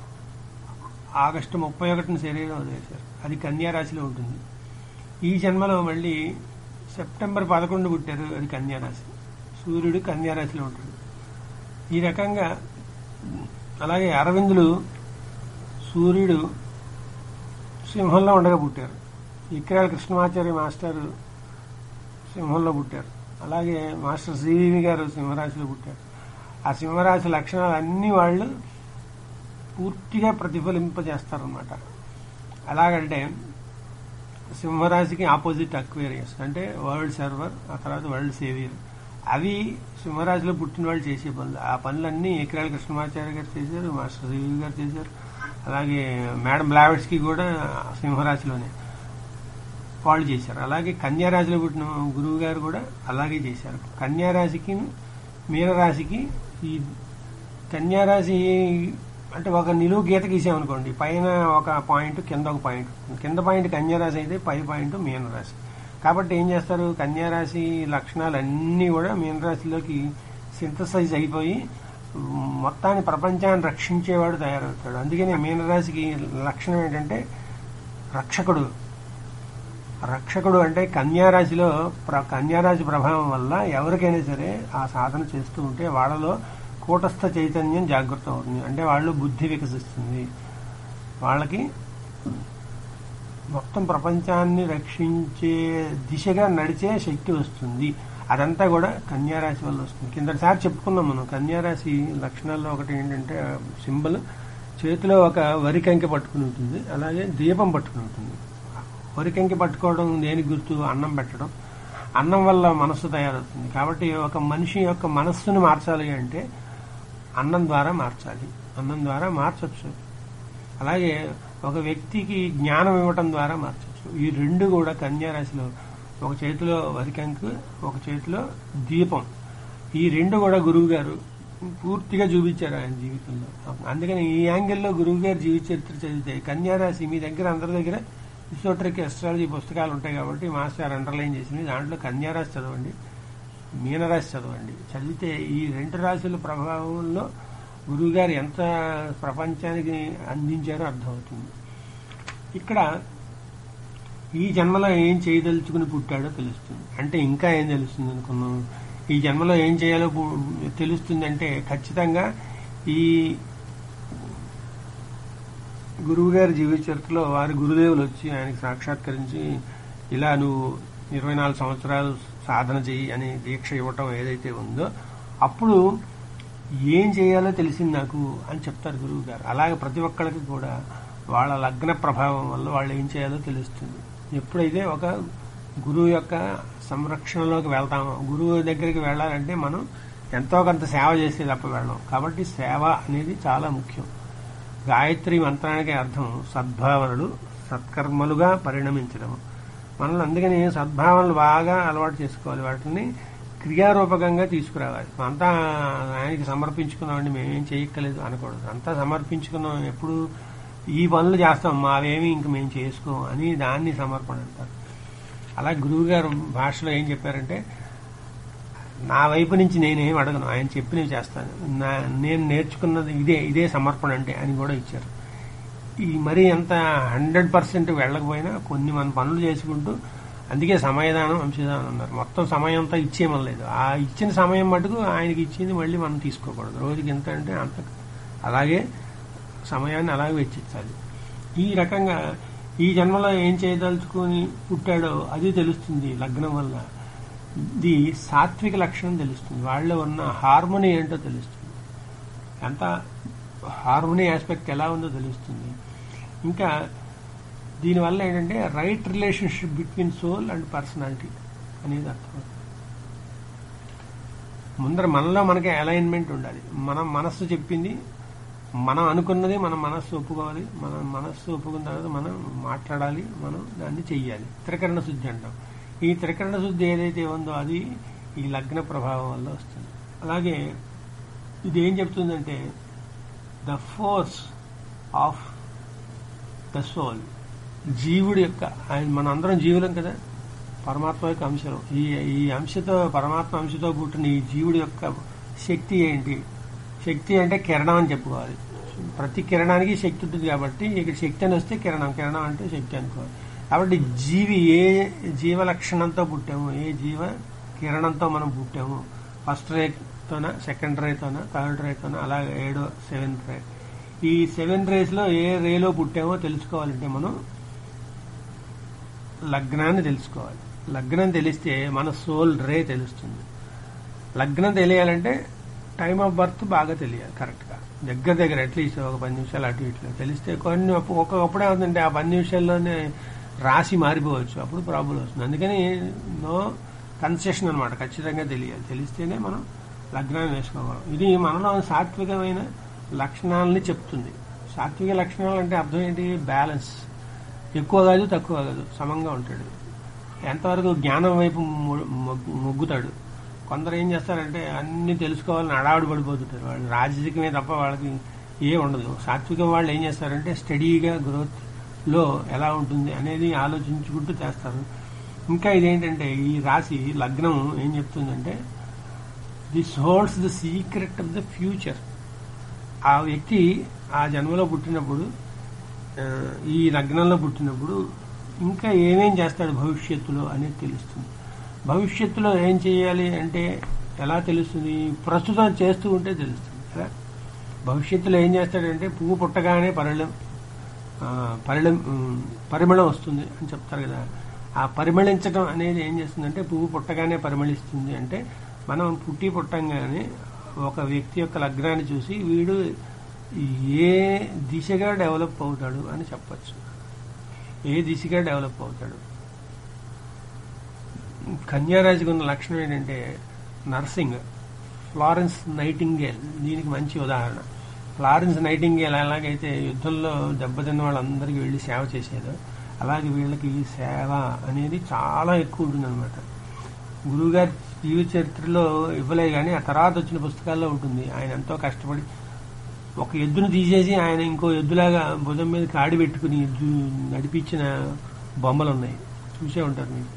ఆగస్టు ముప్పై ఒకటిన శరీరం వదిలేశారు అది కన్యా రాశిలో ఉంటుంది ఈ జన్మలో మళ్ళీ సెప్టెంబర్ పదకొండు పుట్టారు అది కన్యా రాశి సూర్యుడు కన్యా రాశిలో ఉంటాడు ఈ రకంగా అలాగే అరవిందులు సూర్యుడు సింహంలో ఉండగా పుట్టారు ఇక్రాల కృష్ణమాచార్య మాస్టర్ సింహంలో పుట్టారు అలాగే మాస్టర్ శ్రీదేవి గారు సింహరాశిలో పుట్టారు ఆ సింహరాశి లక్షణాలు అన్ని వాళ్ళు పూర్తిగా ప్రతిఫలింపజేస్తారనమాట అలాగంటే సింహరాశికి ఆపోజిట్ అక్వేరియస్ అంటే వరల్డ్ సర్వర్ ఆ తర్వాత వరల్డ్ సేవియర్ అవి సింహరాశిలో పుట్టిన వాళ్ళు చేసే పనులు ఆ పనులన్నీ ఏకరాల కృష్ణమాచార్య గారు చేశారు మాస్టర్ శ్రీదేవి గారు చేశారు అలాగే మేడం బ్లావెట్స్కి కూడా సింహరాశిలోనే వాళ్ళు చేశారు అలాగే కన్యారాశిలో పుట్టిన గురువు గారు కూడా అలాగే చేశారు కన్యారాశికి మీనరాశికి ఈ కన్యారాశి అంటే ఒక నిలువు గీత గీసామనుకోండి పైన ఒక పాయింట్ కింద ఒక పాయింట్ కింద పాయింట్ కన్యారాశి అయితే పై పాయింట్ మీనరాశి కాబట్టి ఏం చేస్తారు కన్యారాశి లక్షణాలన్నీ కూడా మీనరాశిలోకి సింథసైజ్ అయిపోయి మొత్తాన్ని ప్రపంచాన్ని రక్షించేవాడు తయారవుతాడు అందుకని మీనరాశికి లక్షణం ఏంటంటే రక్షకుడు రక్షకుడు అంటే కన్యారాశిలో ప్ర కన్యారాశి ప్రభావం వల్ల ఎవరికైనా సరే ఆ సాధన చేస్తూ ఉంటే వాళ్ళలో కూటస్థ చైతన్యం జాగృతం అవుతుంది అంటే వాళ్ళు బుద్ధి వికసిస్తుంది వాళ్ళకి మొత్తం ప్రపంచాన్ని రక్షించే దిశగా నడిచే శక్తి వస్తుంది అదంతా కూడా కన్యారాశి వల్ల వస్తుంది కిందసారి చెప్పుకున్నాం మనం కన్యారాశి లక్షణాల్లో ఒకటి ఏంటంటే సింబల్ చేతిలో ఒక వరికంకి పట్టుకుని ఉంటుంది అలాగే దీపం పట్టుకుని ఉంటుంది వరికంకి పట్టుకోవడం దేని గుర్తు అన్నం పెట్టడం అన్నం వల్ల మనస్సు తయారవుతుంది కాబట్టి ఒక మనిషి యొక్క మనస్సును మార్చాలి అంటే అన్నం ద్వారా మార్చాలి అన్నం ద్వారా మార్చచ్చు అలాగే ఒక వ్యక్తికి జ్ఞానం ఇవ్వటం ద్వారా మార్చచ్చు ఈ రెండు కూడా కన్యా రాశిలో ఒక చేతిలో వరికంకు ఒక చేతిలో దీపం ఈ రెండు కూడా గురువు గారు పూర్తిగా చూపించారు ఆయన జీవితంలో అందుకని ఈ యాంగిల్లో గురువు గారు జీవిత చరిత్ర చదివితే కన్యా రాశి మీ దగ్గర అందరి దగ్గర ఇసోట్రిక్ ఎస్ట్రాలజీ పుస్తకాలు ఉంటాయి కాబట్టి మాస్టర్ అండర్లైన్ చేసింది దాంట్లో కన్యా రాశి చదవండి మీనరాశి చదవండి చదివితే ఈ రెండు రాశుల ప్రభావంలో గురువుగారు ఎంత ప్రపంచానికి అందించారో అర్థమవుతుంది ఇక్కడ ఈ జన్మలో ఏం చేయదలుచుకుని పుట్టాడో తెలుస్తుంది అంటే ఇంకా ఏం తెలుస్తుంది అనుకున్నాం ఈ జన్మలో ఏం చేయాలో పు- తెలుస్తుంది అంటే ఖచ్చితంగా ఈ గురువు గారి జీవిత చరిత్రలో వారి గురుదేవులు వచ్చి ఆయనకి సాక్షాత్కరించి ఇలా నువ్వు ఇరవై నాలుగు సంవత్సరాలు సాధన చెయ్యి అని దీక్ష ఇవ్వటం ఏదైతే ఉందో అప్పుడు ఏం చేయాలో తెలిసింది నాకు అని చెప్తారు గురువు గారు అలాగే ప్రతి ఒక్కరికి కూడా వాళ్ళ లగ్న ప్రభావం వల్ల వాళ్ళు ఏం చేయాలో తెలుస్తుంది ఎప్పుడైతే ఒక గురువు యొక్క సంరక్షణలోకి వెళ్తామో గురువు దగ్గరికి వెళ్ళాలంటే మనం ఎంతో కొంత సేవ చేసే తప్ప వెళ్ళం కాబట్టి సేవ అనేది చాలా ముఖ్యం గాయత్రి మంత్రానికి అర్థం సద్భావనలు సత్కర్మలుగా పరిణమించడం మనల్ని అందుకని సద్భావనలు బాగా అలవాటు చేసుకోవాలి వాటిని క్రియారూపకంగా తీసుకురావాలి అంతా ఆయనకి సమర్పించుకున్నామండి మేమేం చేయక్కలేదు అనకూడదు అంతా సమర్పించుకున్నాం ఎప్పుడు ఈ పనులు చేస్తాం మావేమి ఇంక మేము చేసుకోం అని దాన్ని సమర్పణ అంటారు అలా గురువు గారు భాషలో ఏం చెప్పారంటే నా వైపు నుంచి నేనేం అడగను ఆయన చెప్పినవి చేస్తాను నా నేను నేర్చుకున్నది ఇదే ఇదే సమర్పణ అంటే అని కూడా ఇచ్చారు ఈ మరీ ఎంత హండ్రెడ్ పర్సెంట్ వెళ్ళకపోయినా కొన్ని మన పనులు చేసుకుంటూ అందుకే సమయదానం అంశదానం అన్నారు మొత్తం సమయం అంతా ఇచ్చేయమలేదు ఆ ఇచ్చిన సమయం మటుకు ఆయనకి ఇచ్చింది మళ్ళీ మనం తీసుకోకూడదు రోజుకి ఎంత అంటే అంత అలాగే సమయాన్ని అలాగే వెచ్చించాలి ఈ రకంగా ఈ జన్మలో ఏం చేయదలుచుకొని పుట్టాడో అది తెలుస్తుంది లగ్నం వల్ల ఇది సాత్విక లక్షణం తెలుస్తుంది వాళ్ళలో ఉన్న హార్మోనీ ఏంటో తెలుస్తుంది ఎంత హార్మోనీ ఆస్పెక్ట్ ఎలా ఉందో తెలుస్తుంది ఇంకా దీనివల్ల ఏంటంటే right relationship between soul and personality అనేది అర్థం ముందర మనలో మనకి అలైన్మెంట్ ఉండాలి మనం మనస్సు చెప్పింది మనం అనుకున్నది మన మనస్సు ఒప్పుకోవాలి మన మనస్సు ఒప్పుకున్న తర్వాత మనం మాట్లాడాలి మనం దాన్ని చెయ్యాలి త్రికరణ శుద్ధి అంటాం ఈ త్రికరణ శుద్ధి ఏదైతే ఉందో అది ఈ లగ్న ప్రభావం వల్ల వస్తుంది అలాగే ఇది ఏం చెప్తుందంటే the force of the soul జీవుడి యొక్క ఆయన మన అందరం జీవులం కదా పరమాత్మ యొక్క అంశం ఈ ఈ అంశతో పరమాత్మ అంశతో పుట్టిన ఈ జీవుడి యొక్క శక్తి ఏంటి శక్తి అంటే కిరణం అని చెప్పుకోవాలి ప్రతి కిరణానికి శక్తి ఉంటుంది కాబట్టి ఇక్కడ శక్తి అని వస్తే కిరణం కిరణం అంటే శక్తి అనుకోవాలి కాబట్టి జీవి ఏ జీవ లక్షణంతో పుట్టాము ఏ జీవ కిరణంతో మనం పుట్టాము ఫస్ట్ రేతోన సెకండ్ రేతోన థర్డ్ రేతోన అలాగే ఏడో సెవెంత్ రే ఈ సెవెన్ రేస్ లో ఏ రేలో పుట్టామో తెలుసుకోవాలంటే మనం లగ్నాన్ని తెలుసుకోవాలి లగ్నం తెలిస్తే మన సోల్ రే తెలుస్తుంది లగ్నం తెలియాలంటే టైం ఆఫ్ బర్త్ బాగా తెలియాలి కరెక్ట్గా దగ్గర దగ్గర అట్లీస్ట్ ఒక పది నిమిషాలు అటు ఇట్లా తెలిస్తే కొన్ని ఒక్కొక్కప్పుడే అవుతుందంటే ఆ పది నిమిషాల్లోనే రాసి మారిపోవచ్చు అప్పుడు ప్రాబ్లం వస్తుంది అందుకని నో కన్సెషన్ అనమాట ఖచ్చితంగా తెలియాలి తెలిస్తేనే మనం లగ్నాన్ని వేసుకోగలం ఇది మనలో సాత్వికమైన లక్షణాలని చెప్తుంది సాత్విక లక్షణాలు అంటే అర్థం ఏంటి బ్యాలెన్స్ ఎక్కువ కాదు తక్కువ కాదు సమంగా ఉంటాడు ఎంతవరకు జ్ఞానం వైపు మొ- మొగ్గు- మొగ్గుతాడు కొందరు ఏం చేస్తారంటే అన్ని తెలుసుకోవాలని అడావుడు పడిపోతుంటారు వాళ్ళు రాజకీయమే తప్ప వాళ్ళకి ఏ ఉండదు సాత్విక వాళ్ళు ఏం చేస్తారంటే స్టడీగా గ్రోత్ లో ఎలా ఉంటుంది అనేది ఆలోచించుకుంటూ చేస్తారు ఇంకా ఇదేంటంటే ఈ రాశి లగ్నం ఏం చెప్తుందంటే this holds the secret of the future ఆ వ్యక్తి ఆ జన్మలో పుట్టినప్పుడు ఆ, ఈ లగ్నంలో పుట్టినప్పుడు ఇంకా ఏమేం చేస్తాడు భవిష్యత్తులో అనేది తెలుస్తుంది భవిష్యత్తులో ఏం చేయాలి అంటే ఎలా తెలుస్తుంది ప్రస్తుతం చేస్తూ ఉంటే తెలుస్తుంది కదా భవిష్యత్తులో ఏం చేస్తాడంటే పువ్వు పుట్టగానే పరళం ఆ, పరిళ ఉమ్, పరిమళం వస్తుంది అని చెప్తారు కదా ఆ పరిమళించడం అనేది ఏం చేస్తుందంటే పువ్వు పుట్టగానే పరిమళిస్తుంది అంటే మనం పుట్టి పుట్టంగానే ఒక వ్యక్తి యొక్క లగ్నాన్ని చూసి వీడు ఏ దిశగా డెవలప్ అవుతాడు అని చెప్పచ్చు ఏ దిశగా డెవలప్ అవుతాడు కన్యారాశికి ఉన్న లక్షణం ఏంటంటే నర్సింగ్ ఫ్లారెన్స్ నైటింగేల్ దీనికి మంచి ఉదాహరణ ఫ్లారెన్స్ నైటింగేల్ ఎలాగైతే యుద్ధంలో దెబ్బతిన్న వాళ్ళందరికీ వెళ్ళి సేవ చేసేదో అలాగే వీళ్ళకి ఈ సేవ అనేది చాలా ఎక్కువ ఉంటుందన్నమాట గురువుగారి జీవిత చరిత్రలో ఇవ్వలే కానీ ఆ తర్వాత వచ్చిన పుస్తకాల్లో ఉంటుంది ఆయన ఎంతో కష్టపడి ఒక ఎద్దును తీసేసి ఆయన ఇంకో ఎద్దులాగా భుజం మీద కాడి పెట్టుకుని ఎద్దు నడిపించిన బొమ్మలు ఉన్నాయి చూసే ఉంటారు మీరు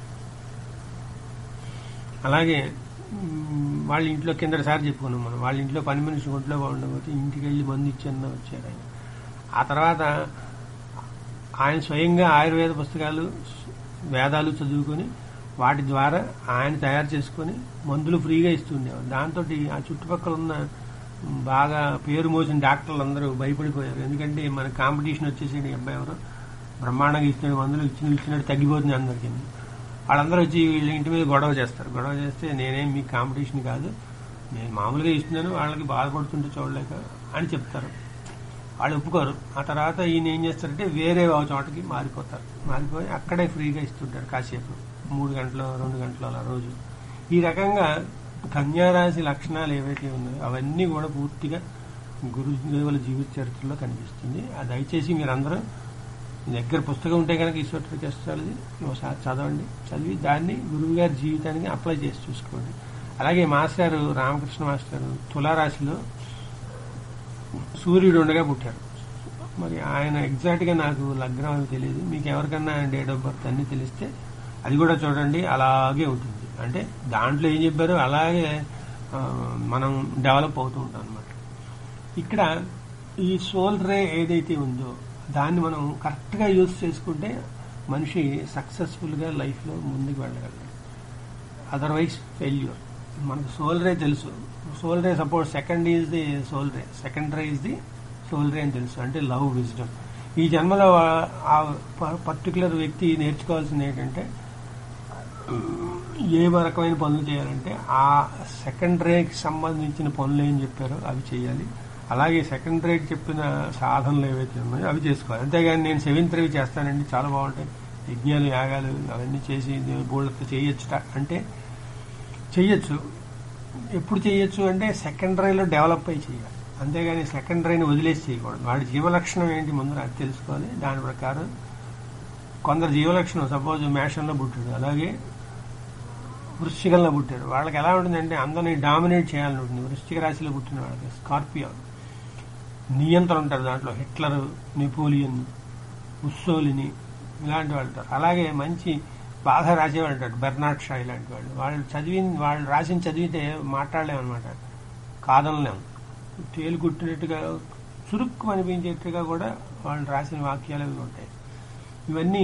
అలాగే మ్, వాళ్ళ ఇంట్లో కిందసారి చెప్పుకున్నాం మనం వాళ్ళ ఇంట్లో పని మనిషి ఒంట్లో బాగుండకపోతే ఇంటికి వెళ్ళి మందు ఇచ్చన్న వచ్చారు ఆయన ఆ తర్వాత ఆయన స్వయంగా ఆయుర్వేద పుస్తకాలు వేదాలు చదువుకొని వాటి ద్వారా ఆయన తయారు చేసుకొని మందులు ఫ్రీగా ఇస్తుండేవారు దాంతో ఆ చుట్టుపక్కల ఉన్న బాగా పేరు మోసిన డాక్టర్లు అందరూ భయపడిపోయారు ఎందుకంటే మన కాంపిటీషన్ వచ్చేసి ఈ అబ్బాయి ఎవరు బ్రహ్మాండంగా ఇస్తున్న మందులు ఇచ్చిన ఇచ్చినట్టు తగ్గిపోతుంది అందరికీ వాళ్ళందరూ వచ్చి వీళ్ళ ఇంటి మీద గొడవ చేస్తారు గొడవ చేస్తే నేనేం మీ కాంపిటీషన్ కాదు నేను మామూలుగా ఇస్తున్నాను వాళ్ళకి బాధపడుతుంటే చూడలేక అని చెప్తారు వాళ్ళు ఒప్పుకోరు ఆ తర్వాత ఈయన ఏం చేస్తారంటే వేరే ఒక చోటకి మారిపోతారు మారిపోయి అక్కడే ఫ్రీగా ఇస్తుంటారు కాసేపు మూడు గంటలు రెండు గంటలు అలా రోజు ఈ రకంగా కన్యారాశి లక్షణాలు ఏవైతే ఉన్నాయో అవన్నీ కూడా పూర్తిగా గురుదేవుల జీవిత చరిత్రలో కనిపిస్తుంది ఆ దయచేసి మీరందరూ మీ దగ్గర పుస్తకం ఉంటే కనుక ఈశ్వర చేస్తారది ఒకసారి చదవండి చదివి దాన్ని గురువు గారి జీవితానికి అప్లై చేసి చూసుకోండి అలాగే మాస్టారు రామకృష్ణ మాస్టారు తులారాశిలో సూర్యుడు ఉండగా పుట్టారు మరి ఆయన ఎగ్జాక్ట్ గా నాకు లగ్నం అని తెలియదు మీకు ఎవరికన్నా ఆయన డేట్ ఆఫ్ బర్త్ అన్ని తెలిస్తే అది కూడా చూడండి అలాగే ఉంటుంది అంటే దాంట్లో ఏం చెప్పారో అలాగే ఆ, మనం డెవలప్ అవుతూ ఉంటాం అనమాట ఇక్కడ ఈ సోల్ రే ఏదైతే ఉందో దాన్ని మనం కరెక్ట్ గా యూజ్ చేసుకుంటే మనిషి సక్సెస్ఫుల్ గా లైఫ్ లో ముందుకు వెళ్ళగలడు అదర్వైజ్ ఫెయిల్యూర్ మనకు సోల్ రే తెలుసు soul ray suppose second is the soul ray second ray is the soul ray అని తెలుసు అంటే లవ్ విజ్డమ్ ఈ జన్మలో ఆ పర్టికులర్ వ్యక్తి నేర్చుకోవాల్సింది ఏంటంటే ఏ రకమైన పనులు చేయాలంటే ఆ సెకండ్ రేకి సంబంధించిన పనులు ఏం చెప్పారో అవి చేయాలి అలాగే సెకండ్ రేకి చెప్పిన సాధనలు ఏవైతే ఉన్నాయో అవి చేసుకోవాలి అంతేగాని నేను సెవెంత్ రేవి చేస్తానండి చాలా బాగుంటాయి యజ్ఞాలు యాగాలు అవన్నీ చేసి బోళ్ళతో చేయొచ్చుట అంటే చెయ్యొచ్చు ఎప్పుడు చేయొచ్చు అంటే సెకండ్ రైలో డెవలప్ అయి చేయాలి అంతేగాని సెకండ్ రైని వదిలేసి చేయకూడదు వాడి జీవలక్షణం ఏంటి ముందు అది తెలుసుకోవాలి దాని ప్రకారం కొందరు జీవలక్షణం సపోజ్ మేషంలో పుట్టాడు అలాగే వృశ్చికంలో పుట్టాడు వాళ్ళకి ఎలా ఉంటుందంటే అందరినీ డామినేట్ చేయాలని ఉంటుంది వృశ్చిక రాశిలో పుట్టిన వాళ్ళకి స్కార్పియో నియంత్రణ ఉంటారు దాంట్లో హిట్లర్ నెపోలియన్ ముస్సోలిని ఇలాంటి వాళ్ళు ఉంటారు అలాగే మంచి బాగా రాసేవాళ్ళు ఉంటారు బెర్నాడ్ షా ఇలాంటి వాళ్ళు వాళ్ళు చదివి వాళ్ళు రాసిన చదివితే మాట్లాడలేమన్నమాట కాదనలేము తేలికుట్టినట్టుగా చురుక్కు అనిపించేట్టుగా కూడా వాళ్ళు రాసిన వాక్యాలు అవి ఉంటాయి ఇవన్నీ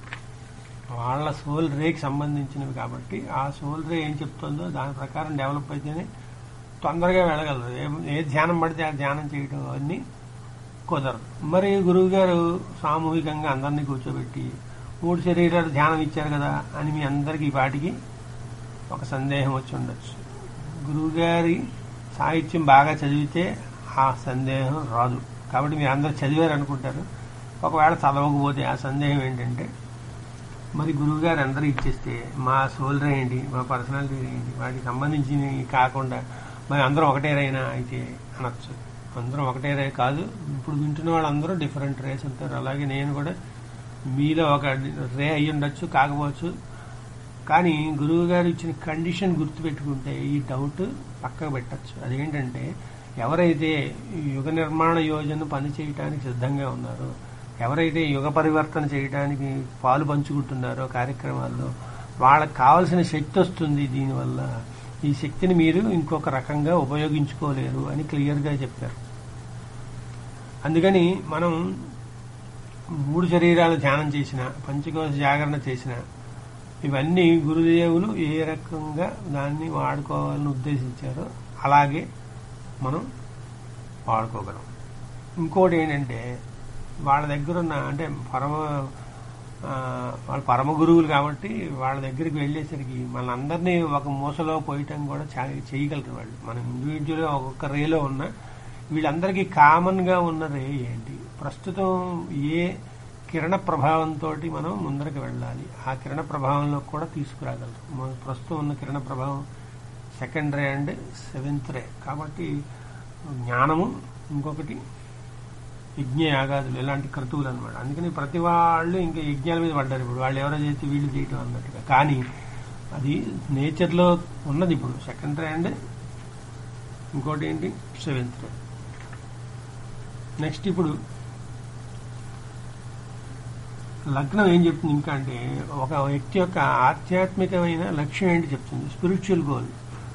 వాళ్ళ సోల్ రేకి సంబంధించినవి కాబట్టి ఆ సోల్ రే ఏం చెప్తుందో దాని ప్రకారం డెవలప్ అయితేనే తొందరగా వెళ్ళగలరు ఏ- ఏ ధ్యానం పడితే ఆ ధ్యానం చేయడం అవన్నీ కుదరదు మరి గురువు గారు సామూహికంగా అందరినీ కూర్చోబెట్టి మూడు శరీరాలు ధ్యానం ఇచ్చారు కదా అని మీ అందరికీ వాటికి ఒక సందేహం వచ్చి ఉండొచ్చు గురువు గారి సాహిత్యం బాగా చదివితే ఆ సందేహం రాదు కాబట్టి మీరు అందరు చదివారు అనుకుంటారు ఒకవేళ చదవకపోతే ఆ సందేహం ఏంటంటే మరి గురువు గారు అందరూ ఇచ్చేస్తే మా సోల్డర్ ఏంటి మా పర్సనాలిటీ ఏంటి వాటికి సంబంధించినవి కాకుండా మరి అందరం ఒకటే రైనా అయితే అనొచ్చు అందరం ఒకటే రే కాదు ఇప్పుడు వింటున్న వాళ్ళందరూ డిఫరెంట్ రేస్ ఉంటారు అలాగే నేను కూడా మీలో ఒక రే అయి ఉండొచ్చు కాకపోవచ్చు కానీ గురువు గారు ఇచ్చిన కండిషన్ గుర్తుపెట్టుకుంటే ఈ డౌట్ పక్కకు పెట్టచ్చు అదేంటంటే ఎవరైతే ఈ యుగ నిర్మాణ యోజన పని చేయడానికి సిద్ధంగా ఉన్నారో ఎవరైతే యుగ పరివర్తన చేయడానికి పాలు పంచుకుంటున్నారో కార్యక్రమాల్లో వాళ్ళకి కావలసిన శక్తి వస్తుంది దీనివల్ల ఈ శక్తిని మీరు ఇంకొక రకంగా ఉపయోగించుకోలేరు అని క్లియర్గా చెప్పారు అందుకని మనం మూడు శరీరాలు ధ్యానం చేసిన పంచకోశ జాగరణ చేసిన ఇవన్నీ గురుదేవులు ఏ రకంగా దాన్ని వాడుకోవాలని ఉద్దేశించారో అలాగే మనం వాడుకోగలం ఇంకోటి ఏంటంటే వాళ్ళ దగ్గర ఉన్న అంటే పరమ ఆ, వాళ్ళ పరమ గురువులు కాబట్టి వాళ్ళ దగ్గరికి వెళ్ళేసరికి మనందరినీ ఒక మూసలో పోయటం కూడా చా- చేయగలరు వాళ్ళు మనం ఇండివిజువల్గా ఒక్కొక్క రేలో ఉన్న వీళ్ళందరికీ కామన్ గా ఉన్న రే ఏంటి ప్రస్తుతం ఏ కిరణ ప్రభావంతో మనం ముందరకు వెళ్ళాలి ఆ కిరణ ప్రభావంలో కూడా తీసుకురాగలరు మన ప్రస్తుతం ఉన్న కిరణ ప్రభావం second ray and seventh ray కాబట్టి జ్ఞానము ఇంకొకటి యజ్ఞ యాగాదులు ఇలాంటి క్రతువులు అనమాట అందుకని ప్రతి వాళ్ళు ఇంకా యజ్ఞాల మీద పడ్డారు ఇప్పుడు వాళ్ళు ఎవరో చేస్తే వీళ్ళు చేయటం అన్నట్టుగా కానీ అది నేచర్లో ఉన్నది ఇప్పుడు సెకండ్ రే అండ్ ఇంకోటి ఏంటి సెవెంత్ రే నెక్స్ట్ ఇప్పుడు లగ్నం ఏం చెప్తుంది ఇంకా అంటే ఒక వ్యక్తి యొక్క ఆధ్యాత్మికమైన లక్ష్యం ఏంటి చెప్తుంది స్పిరిచువల్ గోల్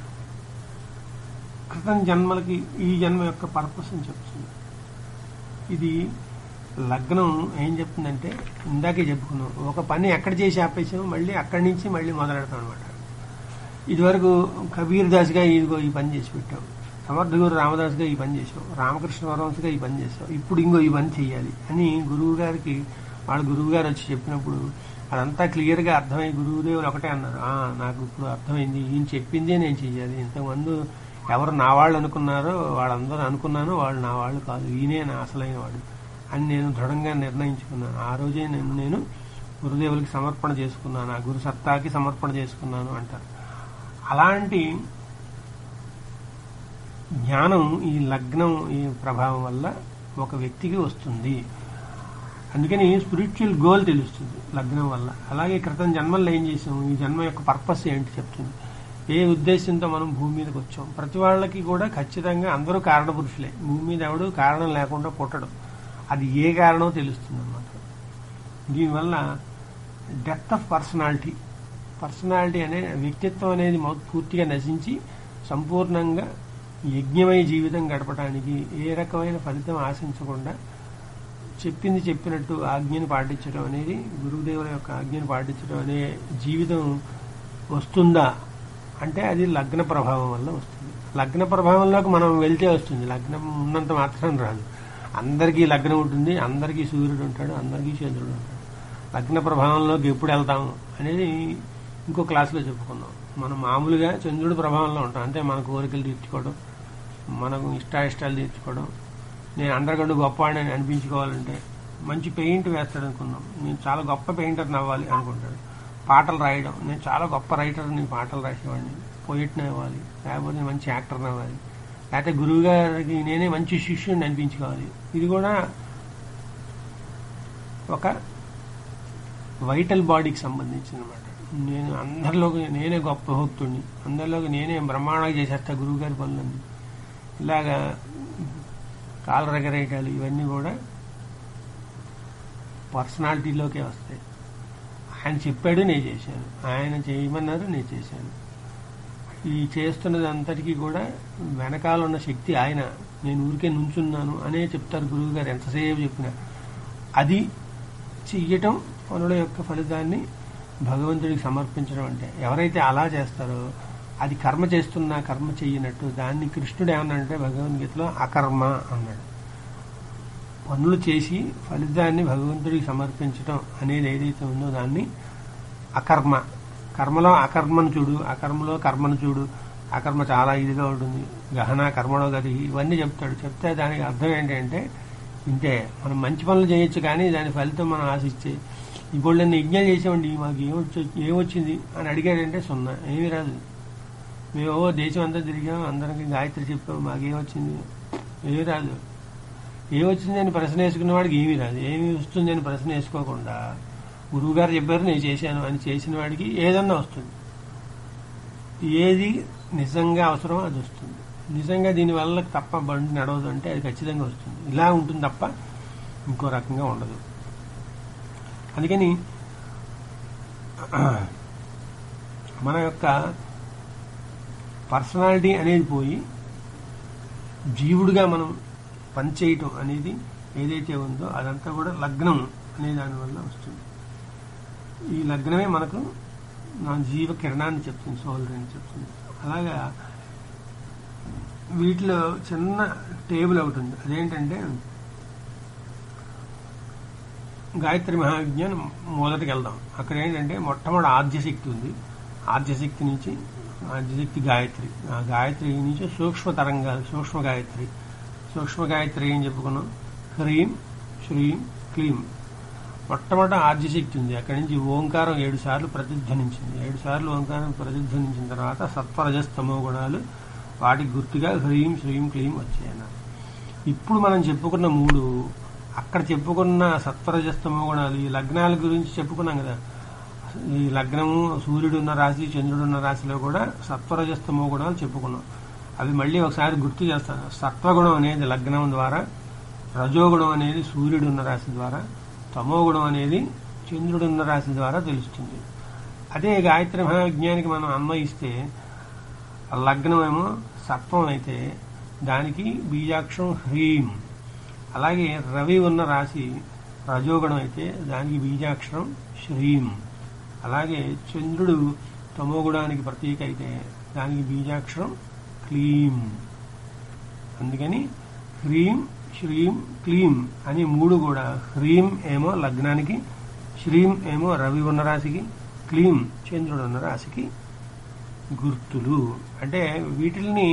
క్రితం జన్మలకి ఈ జన్మ యొక్క పర్పస్ అని చెప్తుంది ఇది లగ్నం ఏం చెప్తుందంటే ఇందాకే చెప్పుకున్నాం ఒక పని ఎక్కడ చేసి ఆపేసాం మళ్ళీ అక్కడి నుంచి మళ్ళీ మొదలెడతాం అనమాట ఇదివరకు కబీర్ దాస్గా ఇదిగో ఈ పని చేసి పెట్టాం సమర్థ గురు రామదాస్గా ఈ పని చేసాం రామకృష్ణ పరమహంసగా ఈ పని చేసాం ఇప్పుడు ఇంకో ఈ పని చేయాలి అని గురువు గారికి వాళ్ళ గురువు గారు వచ్చి చెప్పినప్పుడు అదంతా క్లియర్గా అర్థమై గురువుదేవులు ఒకటే అన్నారు "ఆ, నాకు ఇప్పుడు అర్థమైంది ఈయన చెప్పిందే నేను చెయ్యాలి ఇంతకుముందు ఎవరు నా వాళ్ళు అనుకున్నారో వాళ్ళందరూ అనుకున్నాను వాళ్ళు నా వాళ్ళు కాదు ఈయనే నా అసలైన వాడు అని నేను దృఢంగా నిర్ణయించుకున్నాను ఆ రోజే నేను నేను గురుదేవులకి సమర్పణ చేసుకున్నాను ఆ గురు సత్తాకి సమర్పణ చేసుకున్నాను అంటారు అలాంటి జ్ఞానం ఈ లగ్నం ఈ ప్రభావం వల్ల ఒక వ్యక్తికి వస్తుంది అందుకని స్పిరిచువల్ గోల్ తెలుస్తుంది లగ్నం వల్ల అలాగే క్రితం జన్మల్లో ఏం చేసాం ఈ జన్మ యొక్క పర్పస్ ఏంటి చెప్తుంది ఏ ఉద్దేశంతో మనం భూమి మీదకి వచ్చాం ప్రతి వాళ్ళకి కూడా ఖచ్చితంగా అందరూ కారణపురుషులే భూమి మీద ఎవడు కారణం లేకుండా పుట్టడు అది ఏ కారణమో తెలుస్తుంది అనమాట దీనివల్ల డెత్ ఆఫ్ పర్సనాలిటీ పర్సనాలిటీ అనే వ్యక్తిత్వం అనేది మొ- పూర్తిగా నశించి సంపూర్ణంగా యజ్ఞమై జీవితం గడపడానికి ఏ రకమైన ఫలితం ఆశించకుండా చెప్పింది చెప్పినట్టు ఆజ్ఞని పాటించడం అనేది గురుదేవుల యొక్క ఆజ్ఞని పాటించడం అనే జీవితం వస్తుందా అంటే అది లగ్న ప్రభావం వల్ల వస్తుంది లగ్న ప్రభావంలోకి మనం వెళ్తే వస్తుంది లగ్నం ఉన్నంత మాత్రం రాదు అందరికీ లగ్నం ఉంటుంది అందరికీ సూర్యుడు ఉంటాడు అందరికీ చంద్రుడు ఉంటాడు లగ్న ప్రభావంలోకి ఎప్పుడు వెళ్తాము అనేది ఇంకో క్లాసులో చెప్పుకుందాం మనం మామూలుగా చంద్రుడి ప్రభావంలో ఉంటాం అంటే మన కోరికలు తీర్చుకోవడం మనకు ఇష్టాయిష్టాలు తీర్చుకోవడం నేను అందరికంటే గొప్పవాడిని అనిపించుకోవాలంటే మంచి పెయింట్ వేస్తాడు అనుకుందాం నేను చాలా గొప్ప పెయింటర్ని అవ్వాలి అనుకుంటాడు పాటలు రాయడం నేను చాలా గొప్ప రైటర్ని పాటలు రాసేవాడిని పోయిట్ని అవ్వాలి లేకపోతే నేను మంచి యాక్టర్ని అవ్వాలి లేకపోతే గురువు గారికి నేనే మంచి శిష్యుడిని అనిపించుకోవాలి ఇది కూడా ఒక వైటల్ బాడీకి సంబంధించిన అనమాట నేను అందరిలోకి నేనే గొప్ప భక్తుడిని అందరిలోకి నేనే బ్రహ్మాండంగా చేసేస్తా గురువు గారి పనులన్నీ ఇలాగా కాలరగరేయటాలు ఇవన్నీ కూడా పర్సనాలిటీలోకే వస్తాయి ఆయన చెప్పాడు నేను చేశాను ఆయన చేయమన్నారు నేను చేశాను ఈ చేస్తున్నది అంతటికీ కూడా వెనకాల ఉన్న శక్తి ఆయన నేను ఊరికే నుంచున్నాను అనే చెప్తారు గురువు గారు ఎంతసేపు చెప్పినా అది చెయ్యటం పనుల యొక్క ఫలితాన్ని భగవంతుడికి సమర్పించడం అంటే ఎవరైతే అలా చేస్తారో అది కర్మ చేస్తున్నా కర్మ చెయ్యనట్టు దాన్ని కృష్ణుడు ఏమన్నాడంటే భగవద్గీతలో అకర్మ అన్నాడు పనులు చేసి ఫలితాన్ని భగవంతుడికి సమర్పించడం అనేది ఏదైతే ఉందో దాన్ని అకర్మ కర్మలో అకర్మను చూడు అకర్మలో కర్మను చూడు అకర్మ చాలా ఇదిగా ఉంటుంది గహన కర్మలో గది ఇవన్నీ చెప్తాడు చెప్తే దానికి అర్థం ఏంటంటే ఇంతే మనం మంచి పనులు చేయొచ్చు కానీ దాని ఫలితం మనం ఆశిస్తే ఇప్పుడు నేను యజ్ఞం చేసామండి మాకు ఏమొచ్చి ఏమొచ్చింది అని అడిగాడంటే సున్నా ఏమీ రాదు మేము ఓ దేశం అంతా తిరిగాం అందరికి గాయత్రి చెప్పాం మాకేమొచ్చింది ఏమీ రాదు ఏమొచ్చింది అని ప్రశ్న వేసుకున్న వాడికి ఏమీ రాదు ఏమి వస్తుంది అని ప్రశ్న వేసుకోకుండా గురువు గారు చెప్పారు నేను చేశాను అని చేసిన వాడికి ఏదన్నా వస్తుంది ఏది నిజంగా అవసరమో అది వస్తుంది నిజంగా దీనివల్ల తప్ప బండి నడవదు అంటే అది ఖచ్చితంగా వస్తుంది ఇలా ఉంటుంది తప్ప ఇంకో రకంగా ఉండదు అందుకని మన యొక్క పర్సనాలిటీ అనేది పోయి జీవుడిగా మనం పనిచేయటం అనేది ఏదైతే ఉందో అదంతా కూడా లగ్నం అనే దానివల్ల వస్తుంది ఈ లగ్నమే మనకు నా జీవ కిరణాన్ని చెప్తుంది సోల్ అని చెప్తుంది అలాగా వీటిలో చిన్న టేబుల్ ఒకటి ఉంది అదేంటంటే గాయత్రి మహావిజ్ఞానం మొదటికి వెళ్దాం అక్కడ ఏంటంటే మొట్టమొదటి ఆద్యశక్తి ఉంది ఆద్యశక్తి నుంచి ఆద్యశక్తి గాయత్రి ఆ గాయత్రి నుంచి సూక్ష్మ తరంగాలు సూక్ష్మ గాయత్రి సూక్ష్మ గాయత్రి ఏం చెప్పుకున్నాం హ్రీం శ్రీం క్లీం మొట్టమొదట ఆద్యశక్తి ఉంది అక్కడి నుంచి ఓంకారం ఏడు సార్లు ప్రతిధ్వనించింది ఏడు సార్లు ఓంకారం ప్రతిధ్వనించిన తర్వాత సత్వరజస్తమో గుణాలు వాటికి గుర్తుగా హ్రీం శ్రీం క్లీం వచ్చాయన్నారు ఇప్పుడు మనం చెప్పుకున్న మూడు అక్కడ చెప్పుకున్న సత్వరజస్తమో గుణాలు ఈ లగ్నాల గురించి చెప్పుకున్నాం కదా ఈ లగ్నము సూర్యుడు ఉన్న రాశి చంద్రుడు ఉన్న రాశిలో కూడా సత్వరజస్తమో గుణాలు చెప్పుకున్నాం అవి మళ్ళీ ఒకసారి గుర్తు చేస్తాను సత్వగుణం అనేది లగ్నం ద్వారా రజోగుణం అనేది సూర్యుడు ఉన్న రాశి ద్వారా తమో గుణం అనేది చంద్రుడు ఉన్న రాశి ద్వారా తెలుస్తుంది అదే గాయత్రి మహావిజ్ఞానికి మనం అన్వయిస్తే లగ్నమేమో సత్వం అయితే దానికి బీజాక్షరం హ్రీం అలాగే రవి ఉన్న రాశి రజోగుణం అయితే దానికి బీజాక్షరం శ్రీం అలాగే చంద్రుడు తమోగుణానికి ప్రతీక అయితే దానికి బీజాక్షరం క్లీం అందుకని హ్రీం శ్రీం క్లీం అని మూడు కూడా హ్రీం ఏమో లగ్నానికి శ్రీం ఏమో రవి ఉన్న రాశికి క్లీం చంద్రుడు ఉన్న రాశికి గుర్తులు అంటే వీటిల్ని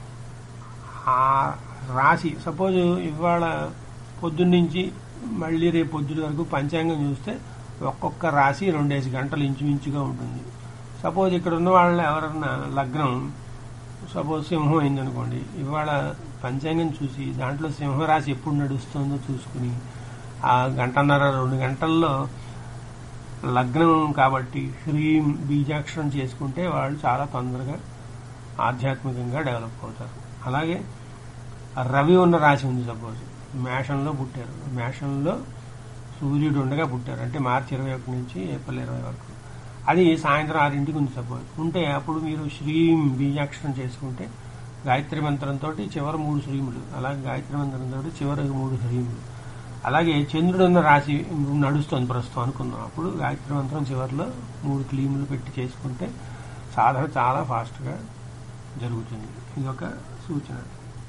ఆ రాశి సపోజ్ ఇవాళ పొద్దున్నుంచి మళ్ళీ రేపు పొద్దున వరకు పంచాంగం చూస్తే ఒక్కొక్క రాశి రెండేసి గంటలు ఇంచుమించుగా ఉంటుంది సపోజ్ ఇక్కడ ఉన్న వాళ్ళ ఎవరన్నా లగ్నం సపోజ్ సింహం అయిందనుకోండి ఇవాళ పంచాంగం చూసి దాంట్లో సింహరాశి ఎప్పుడు నడుస్తుందో చూసుకుని ఆ గంటన్నర రెండు గంటల్లో లగ్నం కాబట్టి హ్రీం బీజాక్షరం చేసుకుంటే వాళ్ళు చాలా తొందరగా ఆధ్యాత్మికంగా డెవలప్ అవుతారు అలాగే రవి ఉన్న రాశి ఉంది సపోజ్ మేషంలో పుట్టారు మేషంలో సూర్యుడు ఉండగా పుట్టారు అంటే మార్చి ఇరవై ఒకటి నుంచి ఏప్రిల్ ఇరవై వరకు అది సాయంత్రం ఆరింటికి ఉంది సపోజ్ ఉంటే అప్పుడు మీరు శ్రీం బీజాక్షరం చేసుకుంటే గాయత్రి మంత్రంతో చివరి మూడు శ్రీములు అలాగే గాయత్రి మంత్రంతో చివరి మూడు శ్రీములు అలాగే చంద్రుడు ఉన్న రాశి నడుస్తుంది ప్రస్తుతం అనుకుందాం అప్పుడు గాయత్రి మంత్రం చివరిలో మూడు క్లీములు పెట్టి చేసుకుంటే సాధన చాలా ఫాస్ట్గా జరుగుతుంది ఇది ఒక సూచన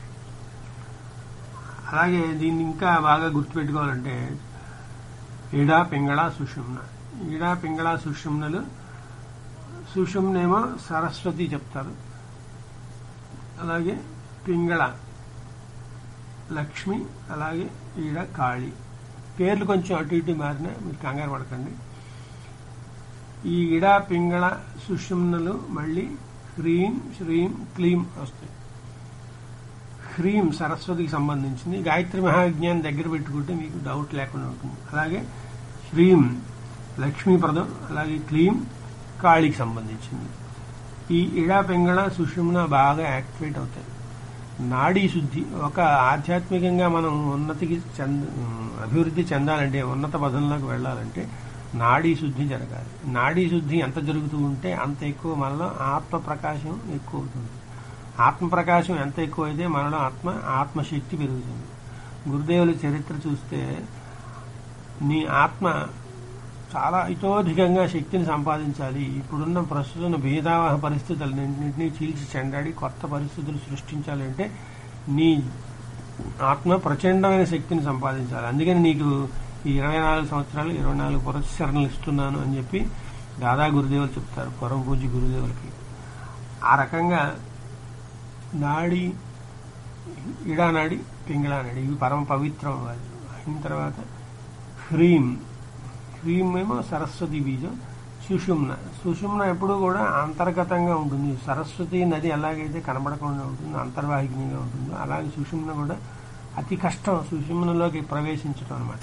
అలాగే దీన్ని ఇంకా బాగా గుర్తుపెట్టుకోవాలంటే ఈడా పింగళ సుషుమ్న ఈడా పింగళ సుషుమ్నలు సుషుమ్నేమో సరస్వతి చెప్తారు అలాగే పింగళ లక్ష్మి అలాగే ఈడ కాళి పేర్లు కొంచెం అటు ఇటు మారినా మీరు కంగారు పడకండి ఈ ఇడ పింగళ సుషుమ్నలు మళ్ళీ హ్రీం శ్రీం క్లీం వస్తాయి హ్రీం సరస్వతికి సంబంధించింది గాయత్రి మహావిజ్ఞానం దగ్గర పెట్టుకుంటే మీకు డౌట్ లేకుండా ఉంటుంది అలాగే శ్రీం లక్ష్మీప్రదం అలాగే క్లీం కాళికి సంబంధించింది ఈ ఇడా పింగళ సుషుమ్న బాగా యాక్టివేట్ అవుతాయి నాడీ శుద్ధి ఒక ఆధ్యాత్మికంగా మనం ఉన్నతికి చెంద అభివృద్ధి చెందాలంటే ఉన్నత పదంలోకి వెళ్ళాలంటే నాడీ శుద్ధి జరగాలి నాడీ శుద్ధి ఎంత జరుగుతూ ఉంటే అంత ఎక్కువ మనలో ఆత్మ ప్రకాశం ఎక్కువ అవుతుంది ఆత్మ ప్రకాశం ఎంత ఎక్కువ అయితే మనలో ఆత్మ ఆత్మశక్తి పెరుగుతుంది గురుదేవుల చరిత్ర చూస్తే నీ ఆత్మ చాలా ఇతోధికంగా శక్తిని సంపాదించాలి ఇప్పుడున్న ప్రస్తుతం భేదావహ పరిస్థితులన్నింటినీ చీల్చి చెండాడి కొత్త పరిస్థితులు సృష్టించాలంటే నీ ఆత్మ ప్రచండమైన శక్తిని సంపాదించాలి అందుకని నీకు ఈ ఇరవై నాలుగు సంవత్సరాలు ఇరవై నాలుగు పురస్కరణలు ఇస్తున్నాను అని చెప్పి దాదా గురుదేవులు చెప్తారు పరమ పూజ్య గురుదేవులకి ఆ రకంగా నాడి ఇడానాడి పింగళానాడి ఇవి పరమ పవిత్రం అవ్వాలి అయిన తర్వాత హ్రీం హ్రీం ఏమో సరస్వతి బీజం సుషుమ్న సుషుమ్న ఎప్పుడూ కూడా అంతర్గతంగా ఉంటుంది సరస్వతి నది ఎలాగైతే కనబడకుండా ఉంటుందో అంతర్వాహికంగా ఉంటుందో అలాగే సుషుమ్న కూడా అతి కష్టం సుషుమ్నలోకి ప్రవేశించడం అనమాట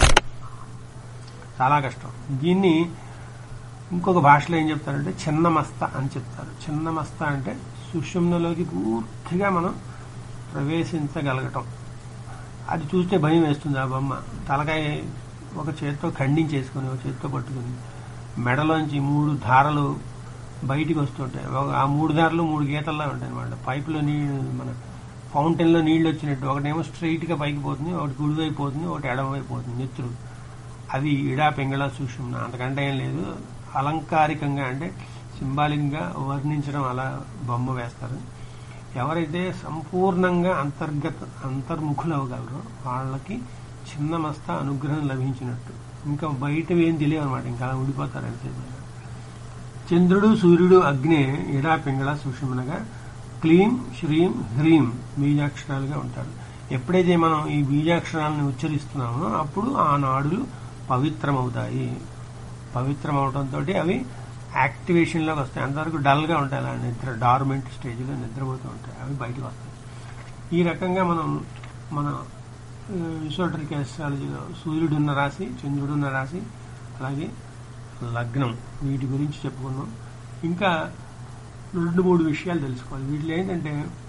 చాలా కష్టం దీన్ని ఇంకొక భాషలో ఏం చెప్తారంటే చిన్నమస్త అని చెప్తారు చిన్నమస్త అంటే సుషుమ్నలోకి పూర్తిగా మనం ప్రవేశించగలగటం అది చూస్తే భయం వేస్తుంది ఆ బొమ్మ తలకాయ ఒక చేత్తో ఖండించేసుకుని ఒక చేత్తో పట్టుకుని మెడలోంచి మూడు ధారలు బయటికి వస్తుంటాయి ఒక- ఆ మూడు ధారలు మూడు గీతల్లా ఉంటాయి అనమాట పైపులో నీళ్ళు మన ఫౌంటైన్లో నీళ్లు వచ్చినట్టు ఒకటేమో స్ట్రైట్ గా పైకి పోతుంది ఒకటి కుడివైపు పోతుంది ఒకటి ఎడమవైపు పోతుంది నెత్తురు అవి ఇడా పింగళ సూక్ష్మ అంతకంటే ఏం లేదు అలంకారికంగా అంటే సింబాలిక్గా వర్ణించడం అలా బొమ్మ వేస్తారు ఎవరైతే సంపూర్ణంగా అంతర్గత అంతర్ముఖులు అవ్వగలరో వాళ్ళకి చిన్న మస్త అనుగ్రహం లభించినట్టు ఇంకా బయటవి ఏం తెలియవు అనమాట ఇంకా అలా ఉండిపోతారు అంతే చంద్రుడు సూర్యుడు అగ్ని ఇడా పింగళ సుషుమనగా క్లీం శ్రీం హ్రీం బీజాక్షరాలుగా ఉంటారు ఎప్పుడైతే మనం ఈ బీజాక్షరాలను ఉచ్చరిస్తున్నామో అప్పుడు ఆ నాడులు పవిత్రమవుతాయి పవిత్రం అవడంతో అవి యాక్టివేషన్లోకి వస్తాయి అంతవరకు డల్గా ఉంటాయి అలా నిద్ర డార్మెంట్ స్టేజ్లో నిద్రపోతూ ఉంటాయి అవి బయటకు వస్తాయి ఈ రకంగా మనం మన విసోటరిక్ ఆస్ట్రాలజీలో సూర్యుడు ఉన్న రాశి చంద్రుడు ఉన్న రాశి అలాగే లగ్నం వీటి గురించి చెప్పుకున్నాం ఇంకా రెండు మూడు విషయాలు తెలుసుకోవాలి వీటిలో ఏంటంటే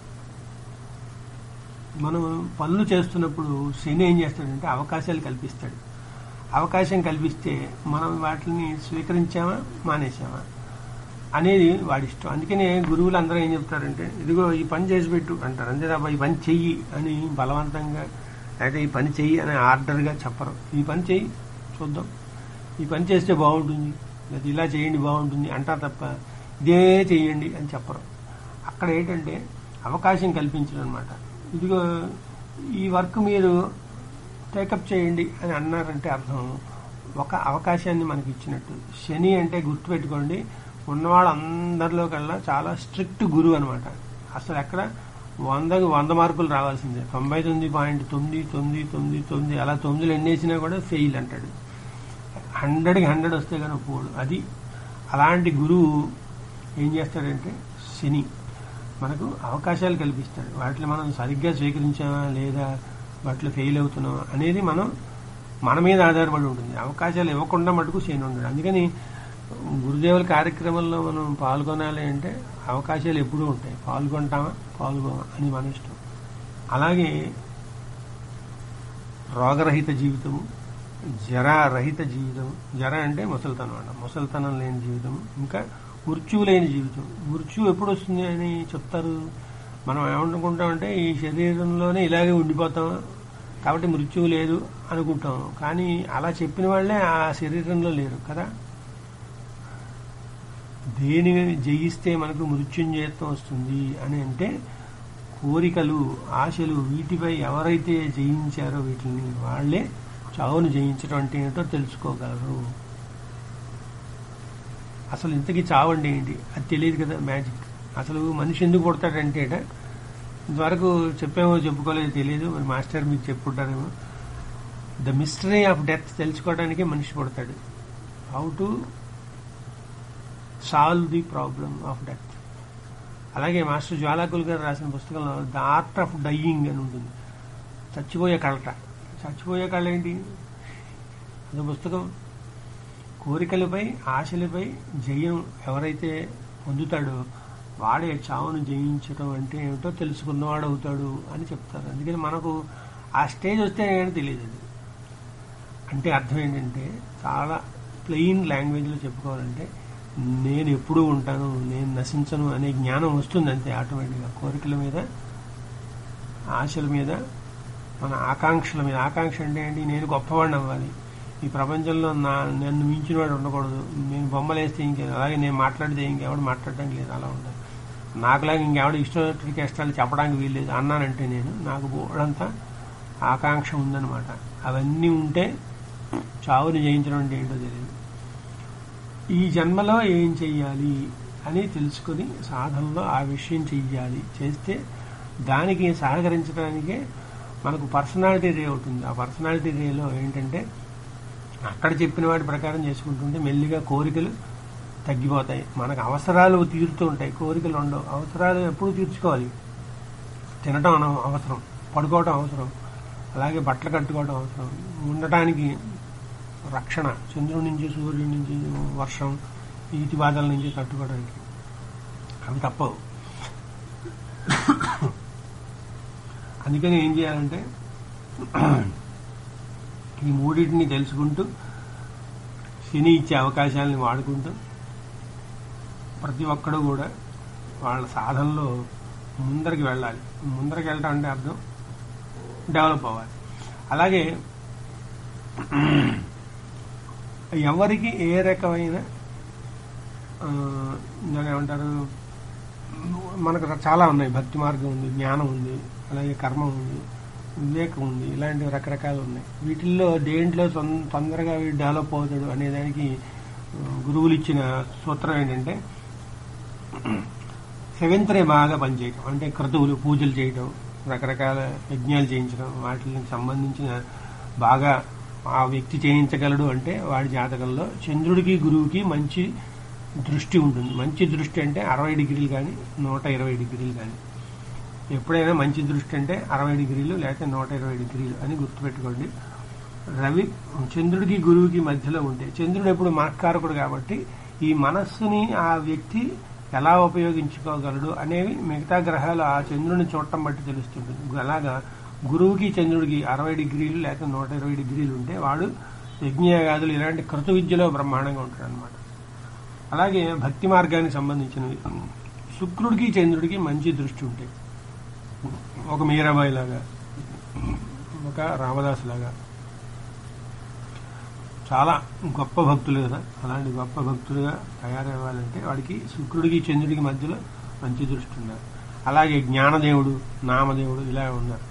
మనం పనులు చేస్తున్నప్పుడు శని ఏం చేస్తాడంటే అవకాశాలు కల్పిస్తాడు అవకాశం కల్పిస్తే మనం వాటిని స్వీకరించామా మానేసామా అనేది వాడి ఇష్టం అందుకనే గురువులు అందరూ ఏం చెప్తారంటే ఇదిగో ఈ పని చేసి పెట్టు అంటారు అంతే తప్ప ఈ పని చెయ్యి అని బలవంతంగా అయితే ఈ పని చెయ్యి అని ఆర్డర్గా చెప్పరు ఈ పని చెయ్యి చూద్దాం ఈ పని చేస్తే బాగుంటుంది లేదా ఇలా చేయండి బాగుంటుంది అంటారు తప్ప ఇదే చేయండి అని చెప్పరు అక్కడ ఏంటంటే అవకాశం కల్పించడం అనమాట ఇదిగో ఈ వర్క్ మీరు టేకప్ చేయండి అని అన్నారంటే అర్థం ఒక అవకాశాన్ని మనకి ఇచ్చినట్టు శని అంటే గుర్తుపెట్టుకోండి ఉన్నవాళ్ళందరిలో కల్లా చాలా స్ట్రిక్ట్ గురువు అనమాట అసలు ఎక్కడ వందకి వంద మార్కులు రావాల్సిందే తొంభై తొమ్మిది పాయింట్ తొమ్మిది తొమ్మిది తొమ్మిది తొమ్మిది అలా తొమ్మిదిలు ఎన్నేసినా కూడా ఫెయిల్ అంటాడు హండ్రెడ్కి హండ్రెడ్ వస్తే కానీ ఒప్పుకోడు అది అలాంటి గురువు ఏం చేస్తాడంటే శని మనకు అవకాశాలు కల్పిస్తాడు వాటిని మనం సరిగ్గా స్వీకరించామా లేదా వాటిలో ఫెయిల్ అవుతున్నామా అనేది మనం మన మీద ఆధారపడి ఉంటుంది అవకాశాలు ఇవ్వకుండా మటుకు శని ఉండడు అందుకని గురుదేవుల కార్యక్రమంలో మనం పాల్గొనాలి అంటే అవకాశాలు ఎప్పుడూ ఉంటాయి పాల్గొంటామా పాల్గొమా అని మన ఇష్టం అలాగే రోగరహిత జీవితము జరారహిత జీవితం జర అంటే ముసలితనం అంట ముసలితనం లేని జీవితం ఇంకా మృత్యువు లేని జీవితం మృత్యు ఎప్పుడు వస్తుంది అని చెప్తారు మనం ఏమనుకుంటామంటే ఈ శరీరంలోనే ఇలాగే ఉండిపోతాం కాబట్టి మృత్యువు లేదు అనుకుంటాం కానీ అలా చెప్పిన వాళ్ళే ఆ శరీరంలో లేరు కదా దేని జయిస్తే మనకు మృత్యుంజయత్వం వస్తుంది అని అంటే కోరికలు ఆశలు వీటిపై ఎవరైతే జయించారో వీటిని వాళ్లే చావును జయించడం అంటే ఏంటో తెలుసుకోగలరు అసలు ఇంతకీ చావు అంటే ఏంటి అది తెలియదు కదా మ్యాజిక్ అసలు మనిషి ఎందుకు పుడతాడంటే ఇంతవరకు చెప్పేమో చెప్పుకోలేదు తెలియదు మరి మాస్టర్ మీకు చెప్పుంటారేమో ద మిస్టరీ ఆఫ్ డెత్ తెలుసుకోవడానికే మనిషి పుడతాడు how to solve the problem of death అలాగే మాస్టర్ జ్వాలాకుల్ గారు రాసిన పుస్తకంలో ద ఆర్ట్ ఆఫ్ డయ్యింగ్ అని ఉంటుంది చచ్చిపోయే కళట చచ్చిపోయే కళ ఏంటి అది పుస్తకం కోరికలపై ఆశలపై జయం ఎవరైతే పొందుతాడో వాడే చావును జయించడం అంటే ఏమిటో తెలుసుకున్నవాడు అవుతాడు అని చెప్తారు అందుకని మనకు ఆ స్టేజ్ వస్తే కానీ తెలియదు అది అంటే అర్థం ఏంటంటే చాలా ప్లెయిన్ లాంగ్వేజ్లో చెప్పుకోవాలంటే నేను ఎప్పుడూ ఉంటాను నేను నశించను అనే జ్ఞానం వస్తుంది అంతే ఆటోమేటిక్గా కోరికల మీద ఆశల మీద మన ఆకాంక్షల మీద ఆకాంక్ష అంటే ఏంటి నేను గొప్పవాడిని అవ్వాలి ఈ ప్రపంచంలో నా నన్ను మించిన వాడు ఉండకూడదు నేను బొమ్మలు వేస్తే ఇంకే అలాగే నేను మాట్లాడితే ఇంకెవడు మాట్లాడడానికి లేదు అలా ఉండాలి నాకులాగా ఇంకెవడు ఇష్టం కష్టాలు చెప్పడానికి వీల్లేదు అన్నానంటే నేను నాకు బోడంతా ఆకాంక్ష ఉందన్నమాట అవన్నీ ఉంటే చావుని జయించడం అంటే ఏంటో తెలియదు ఈ జన్మలో ఏం చెయ్యాలి అని తెలుసుకుని సాధనలో ఆ విషయం చెయ్యాలి చేస్తే దానికి సహకరించడానికే మనకు పర్సనాలిటీ రే అవుతుంది ఆ పర్సనాలిటీ రేలో ఏంటంటే అక్కడ చెప్పిన వాటి ప్రకారం చేసుకుంటుంటే మెల్లిగా కోరికలు తగ్గిపోతాయి మనకు అవసరాలు తీరుతూ ఉంటాయి కోరికలు ఉండవు అవసరాలు ఎప్పుడు తీర్చుకోవాలి తినటం అన- అవసరం పడుకోవటం అవసరం అలాగే బట్టలు కట్టుకోవడం అవసరం ఉండటానికి రక్షణ చంద్రుడి నుంచి సూర్యుడి నుంచి వర్షం ఈతి బాధల నుంచి తట్టుకోవడానికి అవి తప్పవు అందుకని ఏం చేయాలంటే ఈ మూడింటిని తెలుసుకుంటూ శని ఇచ్చే అవకాశాలని వాడుకుంటూ ప్రతి ఒక్కడు కూడా వాళ్ళ సాధనలో ముందరికి వెళ్ళాలి ముందరికి వెళ్ళడం అంటే అర్థం డెవలప్ అవ్వాలి అలాగే ఎవరికి ఏ రకమైన ఆ, దాన్ని ఏమంటారు మనకు చాలా ఉన్నాయి భక్తి మార్గం ఉంది జ్ఞానం ఉంది అలాగే కర్మ ఉంది వివేకం ఉంది ఇలాంటివి రకరకాలు ఉన్నాయి వీటిల్లో దేంట్లో తొం- తొందరగా వీడు డెవలప్ అవుతాడు అనే దానికి ఆ, గురువులు ఇచ్చిన సూత్రం ఏంటంటే సెవెంత్ రే బాగా పనిచేయటం అంటే క్రతువులు పూజలు చేయటం రకరకాల యజ్ఞాలు చేయించడం వాటికి సంబంధించిన బాగా ఆ వ్యక్తి చేయించగలడు అంటే వాడి జాతకంలో చంద్రుడికి గురువుకి మంచి దృష్టి ఉంటుంది మంచి దృష్టి అంటే అరవై డిగ్రీలు కానీ నూట ఇరవై డిగ్రీలు కానీ ఎప్పుడైనా మంచి దృష్టి అంటే అరవై డిగ్రీలు లేకపోతే నూట ఇరవై డిగ్రీలు అని గుర్తుపెట్టుకోండి రవి చంద్రుడికి గురువుకి మధ్యలో ఉంటే చంద్రుడు ఎప్పుడు మనకారకుడు కాబట్టి ఈ మనస్సుని ఆ వ్యక్తి ఎలా ఉపయోగించుకోగలడు అనేవి మిగతా గ్రహాలు ఆ చంద్రుడిని చూడటం బట్టి తెలుస్తుంటుంది అలాగా గురువుకి చంద్రుడికి అరవై డిగ్రీలు లేక నూట ఇరవై డిగ్రీలు ఉంటే వాడు యజ్ఞయాగాదులు ఇలాంటి కృత విద్యలో బ్రహ్మాండంగా ఉంటాడు అనమాట అలాగే భక్తి మార్గానికి సంబంధించినవి శుక్రుడికి చంద్రుడికి మంచి దృష్టి ఉంటాయి ఒక మీరాబాయి లాగా ఒక రామదాస్ లాగా చాలా గొప్ప భక్తులు కదా అలాంటి గొప్ప భక్తులుగా తయారవ్వాలంటే వాడికి శుక్రుడికి చంద్రుడికి మధ్యలో మంచి దృష్టి ఉన్నారు అలాగే జ్ఞానదేవుడు నామదేవుడు ఇలా ఉన్నారు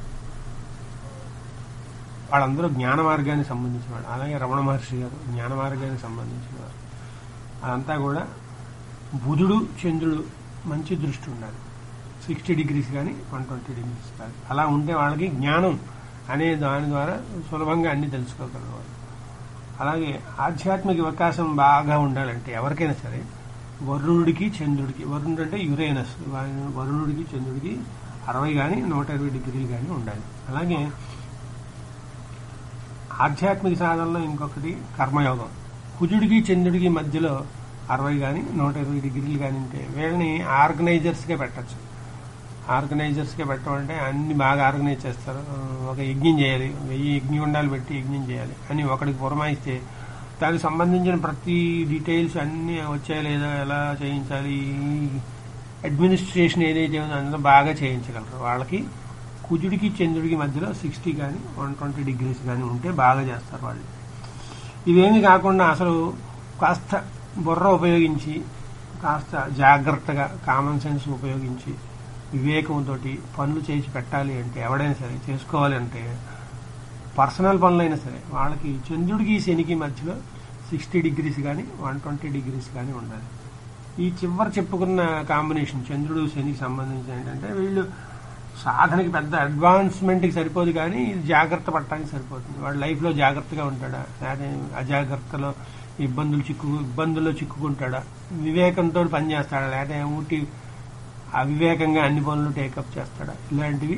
వాళ్ళందరూ జ్ఞాన మార్గానికి సంబంధించిన వాడు అలాగే రమణ మహర్షి గారు జ్ఞాన మార్గానికి సంబంధించిన వారు అదంతా కూడా బుధుడు చంద్రుడు మంచి దృష్టి ఉండాలి సిక్స్టీ డిగ్రీస్ కానీ వన్ ట్వంటీ డిగ్రీస్ కానీ అలా ఉంటే వాళ్ళకి జ్ఞానం అనే దాని ద్వారా సులభంగా అన్ని తెలుసుకోగలరు వాళ్ళు అలాగే ఆధ్యాత్మిక వికాసం బాగా ఉండాలంటే ఎవరికైనా సరే వరుణుడికి చంద్రుడికి వరుణుడు అంటే యురేనస్ వా- వరుణుడికి చంద్రుడికి అరవై కానీ నూట ఇరవై డిగ్రీలు కానీ ఉండాలి అలాగే ఆధ్యాత్మిక సాధనలో ఇంకొకటి కర్మయోగం కుజుడికి చంద్రుడికి మధ్యలో అరవై కానీ నూట ఇరవై డిగ్రీలు కానీ ఉంటే వీళ్ళని ఆర్గనైజర్స్గా పెట్టచ్చు ఆర్గనైజర్స్గా పెట్టమంటే అన్ని బాగా ఆర్గనైజ్ చేస్తారు ఆ, ఒక యజ్ఞం చేయాలి వెయ్యి యజ్ఞగుండాలు పెట్టి యజ్ఞం చేయాలి అని ఒకడికి పురమాయిస్తే దానికి సంబంధించిన ప్రతి డీటెయిల్స్ అన్నీ వచ్చాయి లేదా ఎలా చేయించాలి అడ్మినిస్ట్రేషన్ ఏదైతే ఉందో అందులో బాగా చేయించగలరు వాళ్ళకి కుజుడికి చంద్రుడికి మధ్యలో సిక్స్టీ కానీ వన్ ట్వంటీ డిగ్రీస్ కానీ ఉంటే బాగా చేస్తారు వాళ్ళు ఇవేమి కాకుండా అసలు కాస్త బుర్ర ఉపయోగించి కాస్త జాగ్రత్తగా కామన్ సెన్స్ ఉపయోగించి వివేకంతో పనులు చేసి పెట్టాలి అంటే ఎవడైనా సరే చేసుకోవాలి అంటే పర్సనల్ పనులైనా సరే వాళ్ళకి చంద్రుడికి శనికి మధ్యలో సిక్స్టీ డిగ్రీస్ కానీ వన్ ట్వంటీ డిగ్రీస్ కానీ ఉండాలి ఈ చివరి చెప్పుకున్న కాంబినేషన్ చంద్రుడు శనికి సంబంధించి ఏంటంటే వీళ్ళు సాధనకి పెద్ద అడ్వాన్స్మెంట్కి సరిపోదు కానీ ఇది జాగ్రత్త పడటానికి సరిపోతుంది వాడు లైఫ్లో జాగ్రత్తగా ఉంటాడా లేకపోతే అజాగ్రత్తలో ఇబ్బందులు చిక్కు ఇబ్బందుల్లో చిక్కుకుంటాడా వివేకంతో పనిచేస్తాడా లేకపోతే ఊటి అవివేకంగా అన్ని పనులు టేకప్ చేస్తాడా ఇలాంటివి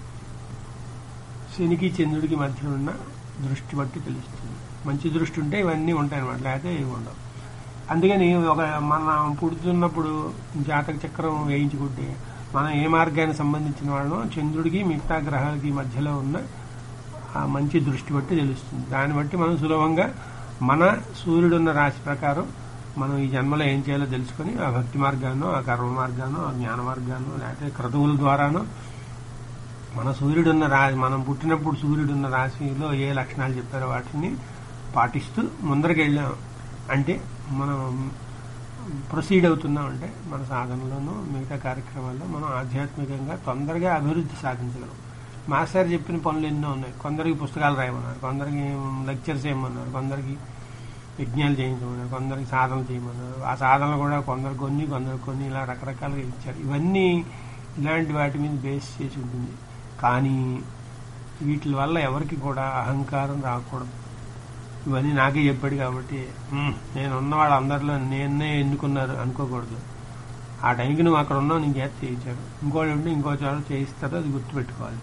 శనికి చంద్రుడికి మధ్య ఉన్న దృష్టి బట్టి తెలుస్తుంది మంచి దృష్టి ఉంటే ఇవన్నీ ఉంటాయి అన్నమాట లేకపోతే ఇవి ఉండవు అందుకని ఒక మనం పుడుతున్నప్పుడు జాతక చక్రం వేయించుకుంటే మనం ఏ మార్గానికి సంబంధించిన వాళ్ళనో చంద్రుడికి మిగతా గ్రహాలకి మధ్యలో ఉన్న ఆ మంచి దృష్టి బట్టి తెలుస్తుంది దాన్ని బట్టి మనం సులభంగా మన సూర్యుడున్న రాశి ప్రకారం మనం ఈ జన్మలో ఏం చేయాలో తెలుసుకొని ఆ భక్తి మార్గాన్నో ఆ కర్మ మార్గాన్నో ఆ జ్ఞాన మార్గాన్నో లేకపోతే క్రతువుల ద్వారానో మన సూర్యుడున్న రాశి మనం పుట్టినప్పుడు సూర్యుడున్న రాశిలో ఏ లక్షణాలు చెప్పారో వాటిని పాటిస్తూ ముందరికి వెళ్ళాం అంటే మనం ప్రొసీడ్ అవుతున్నాం అంటే మన సాధనలోనూ మిగతా కార్యక్రమాల్లో మనం ఆధ్యాత్మికంగా తొందరగా అభివృద్ధి సాధించగలం మాస్టర్ చెప్పిన పనులు ఎన్నో ఉన్నాయి కొందరికి పుస్తకాలు రాయమన్నారు కొందరికి లెక్చర్స్ చేయమన్నారు కొందరికి యజ్ఞాలు చేయించమన్నారు కొందరికి సాధనలు చేయమన్నారు ఆ సాధనలు కూడా కొందరు కొన్ని కొందరు కొన్ని ఇలా రకరకాలుగా ఇచ్చారు ఇవన్నీ ఇలాంటి వాటి మీద బేస్ చేసి ఉంటుంది కానీ వీటి వల్ల ఎవరికి కూడా అహంకారం రాకూడదు ఇవన్నీ నాకే చెప్పాడు కాబట్టి "ఉమ్, నేను ఉన్న వాళ్ళందరిలో నేనే ఎన్నుకున్నారు అనుకోకూడదు ఆ టైంకి నువ్వు అక్కడ ఉన్నావు నీకు చేత చేయించారు ఇంకోటి ఉంటే ఇంకో చోట చేయిస్తారు అది గుర్తుపెట్టుకోవాలి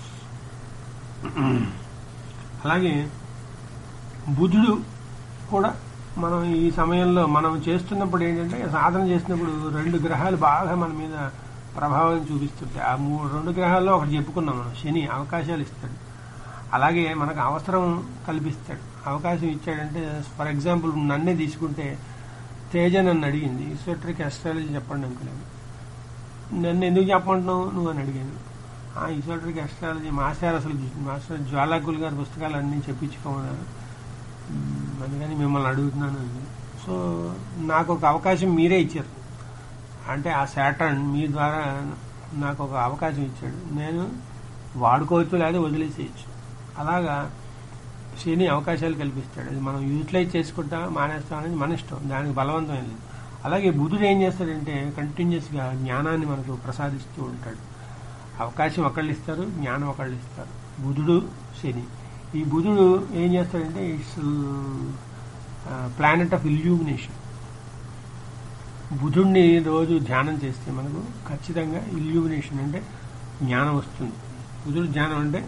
అలాగే బుధుడు కూడా మనం ఈ సమయంలో మనం చేస్తున్నప్పుడు ఏంటంటే సాధన చేసినప్పుడు రెండు గ్రహాలు బాగా మన మీద ప్రభావం చూపిస్తుంటాయి ఆ మూడు రెండు గ్రహాల్లో ఒకటి చెప్పుకున్నాం మనం శని అవకాశాలు ఇస్తాడు అలాగే మనకు అవసరం కల్పిస్తాడు అవకాశం ఇచ్చాడంటే ఫర్ ఎగ్జాంపుల్ నన్నే తీసుకుంటే తేజ నన్ను అడిగింది ఈశ్వట్రికి అస్ట్రాలజీ చెప్పండి అనుకున్నాను నన్ను ఎందుకు చెప్పమంటున్నావు నువ్వు అని అడిగాను ఆ ఈశ్వట్రికి అస్ట్రాలజీ మాస్టర్ అసలు మాస్టర్ జ్వాలాకుల్ గారి పుస్తకాలు అన్నీ చెప్పించుకోమన్నారు మ్మ్, అందుకని మిమ్మల్ని అడుగుతున్నాను అంది సో నాకు ఒక అవకాశం మీరే ఇచ్చారు అంటే ఆ శాటర్న్ మీ ద్వారా నాకు ఒక అవకాశం ఇచ్చాడు నేను వాడుకోవచ్చు లేదా వదిలేసేయచ్చు అలాగా శని అవకాశాలు కల్పిస్తాడు అది మనం యూటిలైజ్ చేసుకుంటా మానేస్తాం అనేది మన ఇష్టం దానికి బలవంతం లేదు అలాగే బుధుడు ఏం చేస్తాడంటే కంటిన్యూస్గా జ్ఞానాన్ని మనకు ప్రసాదిస్తూ ఉంటాడు అవకాశం ఒకళ్ళు ఇస్తారు జ్ఞానం ఒకళ్ళు ఇస్తారు బుధుడు శని ఈ బుధుడు ఏం చేస్తాడంటే ఇట్స్ ప్లానెట్ ఆఫ్ ఇల్యూమినేషన్ బుధుడిని రోజు ధ్యానం చేస్తే మనకు ఖచ్చితంగా ఇల్యూమినేషన్ అంటే జ్ఞానం వస్తుంది బుధుడు జ్ఞానం అంటే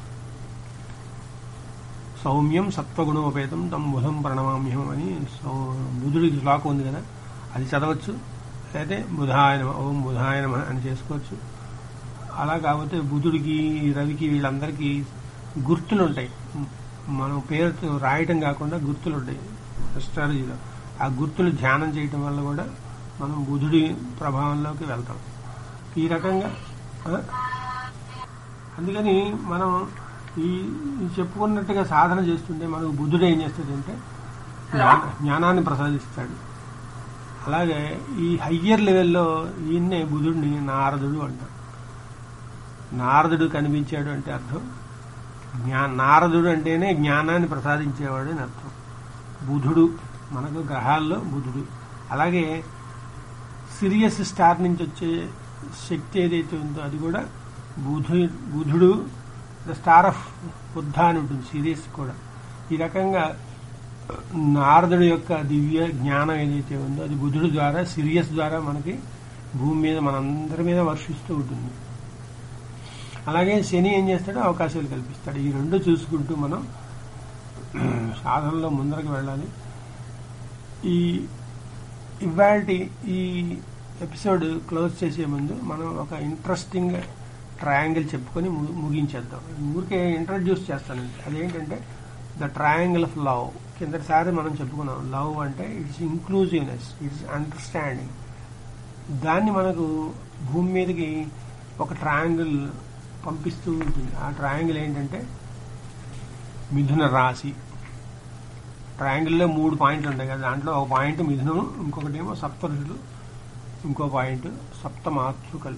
సౌమ్యం సత్వగుణోపేతం తమ్ బుధం ప్రణమామ్యం అని సౌ బుధుడికి శ్లోకం ఉంది కదా అది చదవచ్చు అయితే బుధాయ నమ ఓం బుధాయ నమ అని చేసుకోవచ్చు అలా కాకపోతే బుధుడికి రవికి వీళ్ళందరికీ గుర్తులు ఉంటాయి మనం పేరుతో రాయటం కాకుండా గుర్తులు ఉంటాయి అస్ట్రాలజీలో ఆ గుర్తులు ధ్యానం చేయటం వల్ల కూడా మనం బుధుడి ప్రభావంలోకి వెళ్తాం ఈ రకంగా ఆ, అందుకని మనం ఈ ఈ చెప్పుకున్నట్టుగా సాధన చేస్తుంటే మనకు బుద్ధుడు ఏం చేస్తాడంటే జ్ఞాన- జ్ఞానాన్ని ప్రసాదిస్తాడు అలాగే ఈ హయ్యర్ లెవెల్లో ఈయన్నే బుధుడిని నారదుడు అంటారు నారదుడు కనిపించాడు అంటే అర్థం జ్ఞా నారదుడు అంటేనే జ్ఞానాన్ని ప్రసాదించేవాడు అని అర్థం బుధుడు మనకు గ్రహాల్లో బుధుడు అలాగే సిరియస్ స్టార్ నుంచి వచ్చే శక్తి ఏదైతే ఉందో అది కూడా బుధు బుధుడు ద స్టార్ ఆఫ్ బుద్ధ అని ఉంటుంది సిరియస్ కూడా ఈ రకంగా నారదుడి యొక్క దివ్య జ్ఞానం ఏదైతే ఉందో అది బుధుడు ద్వారా సిరియస్ ద్వారా మనకి భూమి మీద మనందరి మీద వర్షిస్తూ ఉంటుంది అలాగే శని ఏం చేస్తాడో అవకాశాలు కల్పిస్తాడు ఈ రెండు చూసుకుంటూ మనం సాధనలో ముందరకు వెళ్ళాలి ఈ ఇవాల్టి ఈ ఎపిసోడ్ క్లోజ్ చేసే ముందు మనం ఒక ఇంట్రెస్టింగ్ ట్రయాంగిల్ చెప్పుకొని ము- ముగించేద్దాం ఊరికే ఇంట్రడ్యూస్ చేస్తానండి అదేంటంటే ద ట్రయాంగిల్ ఆఫ్ లవ్ కిందటిసారి మనం చెప్పుకున్నాం లవ్ అంటే ఇట్స్ ఇంక్లూజివ్నెస్ ఇట్స్ అండర్స్టాండింగ్ దాన్ని మనకు భూమి మీదకి ఒక ట్రయాంగిల్ పంపిస్తూ ఉంటుంది ఆ ట్రయాంగిల్ ఏంటంటే మిథున రాశి ట్రయాంగిల్లో మూడు పాయింట్లు ఉంటాయి కదా దాంట్లో ఒక పాయింట్ మిథునం ఇంకొకటి ఏమో సప్తరుషులు ఇంకో పాయింట్ సప్త మాతృకలు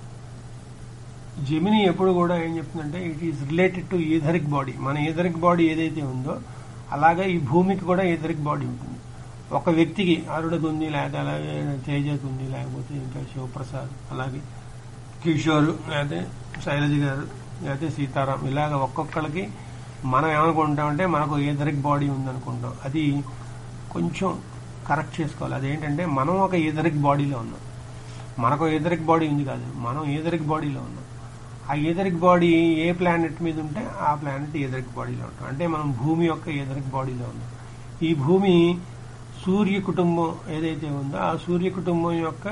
జమిని ఎప్పుడు కూడా ఏం చెప్తుందంటే it is related to etheric body మన ఈథరిక్ బాడీ ఏదైతే ఉందో అలాగే ఈ భూమికి కూడా ఈథరిక్ బాడీ ఉంటుంది ఒక వ్యక్తికి అరుణకు ఉంది లేకపోతే అలాగే తేజకు ఉంది లేకపోతే ఇంకా శివప్రసాద్ అలాగే కిషోర్ లేకపోతే శైలజ గారు లేకపోతే సీతారాం ఇలాగ ఒక్కొక్కళ్ళకి మనం ఏమనుకుంటామంటే మనకు ఈథరిక్ బాడీ ఉందనుకుంటాం అది కొంచెం కరెక్ట్ చేసుకోవాలి అదేంటంటే మనం ఒక ఈథరిక్ బాడీలో ఉన్నాం మనకు ఈథరిక్ బాడీ ఉంది కాదు మనం ఈథరిక్ బాడీలో ఉన్నాం ఆ ఈథరిక్ బాడీ ఏ ప్లానెట్ మీద ఉంటే ఆ ప్లానెట్ ఈథరిక్ బాడీలో ఉంటాం అంటే మనం భూమి యొక్క ఈథరిక్ బాడీలో ఉన్నాం ఈ భూమి సూర్య కుటుంబం ఏదైతే ఉందో ఆ సూర్య కుటుంబం యొక్క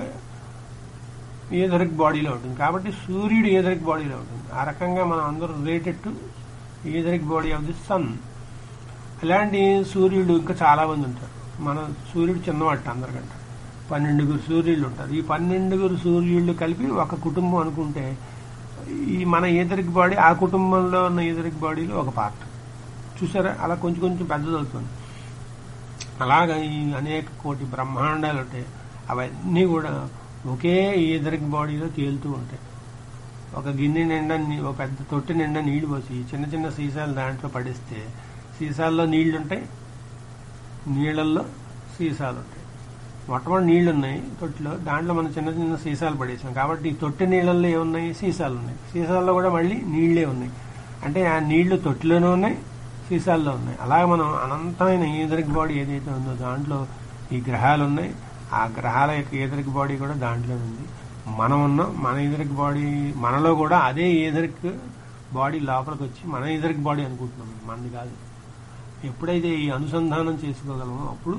ఏదరిక్ బాడీలో ఉంటుంది కాబట్టి సూర్యుడు ఏదరిక్ బాడీలో ఉంటుంది ఆ రకంగా మనం అందరూ related to etheric body of the sun ఇలాంటి సూర్యుడు ఇంకా చాలా మంది ఉంటారు మన సూర్యుడు చిన్నవాట అందరికంటే పన్నెండుగురు సూర్యుళ్ళు ఉంటారు ఈ పన్నెండుగురు సూర్యుళ్ళు కలిపి ఒక కుటుంబం అనుకుంటే ఈ మన ఏదరిక్ బాడీ ఆ కుటుంబంలో ఉన్న ఏదరిక్ బాడీలో ఒక పార్ట్ చూసారా అలా కొంచెం కొంచెం పెద్దదవుతుంది అలాగా ఈ అనేక కోటి బ్రహ్మాండాలు ఉంటాయి అవన్నీ కూడా ఒకే ఈదరిక్ బాడీలో తేలుతూ ఉంటాయి ఒక గిన్నె నిండా నీ- ఒక పెద్ద తొట్టి నిండా నీళ్లు పోసి చిన్న చిన్న సీసాలు దాంట్లో పడిస్తే సీసాల్లో నీళ్లు ఉంటాయి నీళ్ళల్లో సీసాలు ఉంటాయి మొట్టమొదటి నీళ్లు ఉన్నాయి తొట్టిలో దాంట్లో మనం చిన్న చిన్న సీసాలు పడేసాం కాబట్టి ఈ తొట్టి నీళ్ళల్లో ఏమున్నాయి సీసాలు ఉన్నాయి సీసాల్లో కూడా మళ్ళీ నీళ్లే ఉన్నాయి అంటే ఆ నీళ్లు తొట్టిలోనే ఉన్నాయి సీసాల్లో ఉన్నాయి అలాగే మనం అనంతమైన ఈదరిక్ బాడీ ఏదైతే ఉందో దాంట్లో ఈ గ్రహాలు ఉన్నాయి ఆ గ్రహాల యొక్క ఈదరిక్ బాడీ కూడా దాంట్లో ఉంది మనం ఉన్నాం మన ఈదరిక్ బాడీ మనలో కూడా అదే ఈదరిక్ బాడీ లోపలికి వచ్చి మన ఈదరిక్ బాడీ అనుకుంటున్నాం మనది కాదు ఎప్పుడైతే ఈ అనుసంధానం చేసుకోగలమో అప్పుడు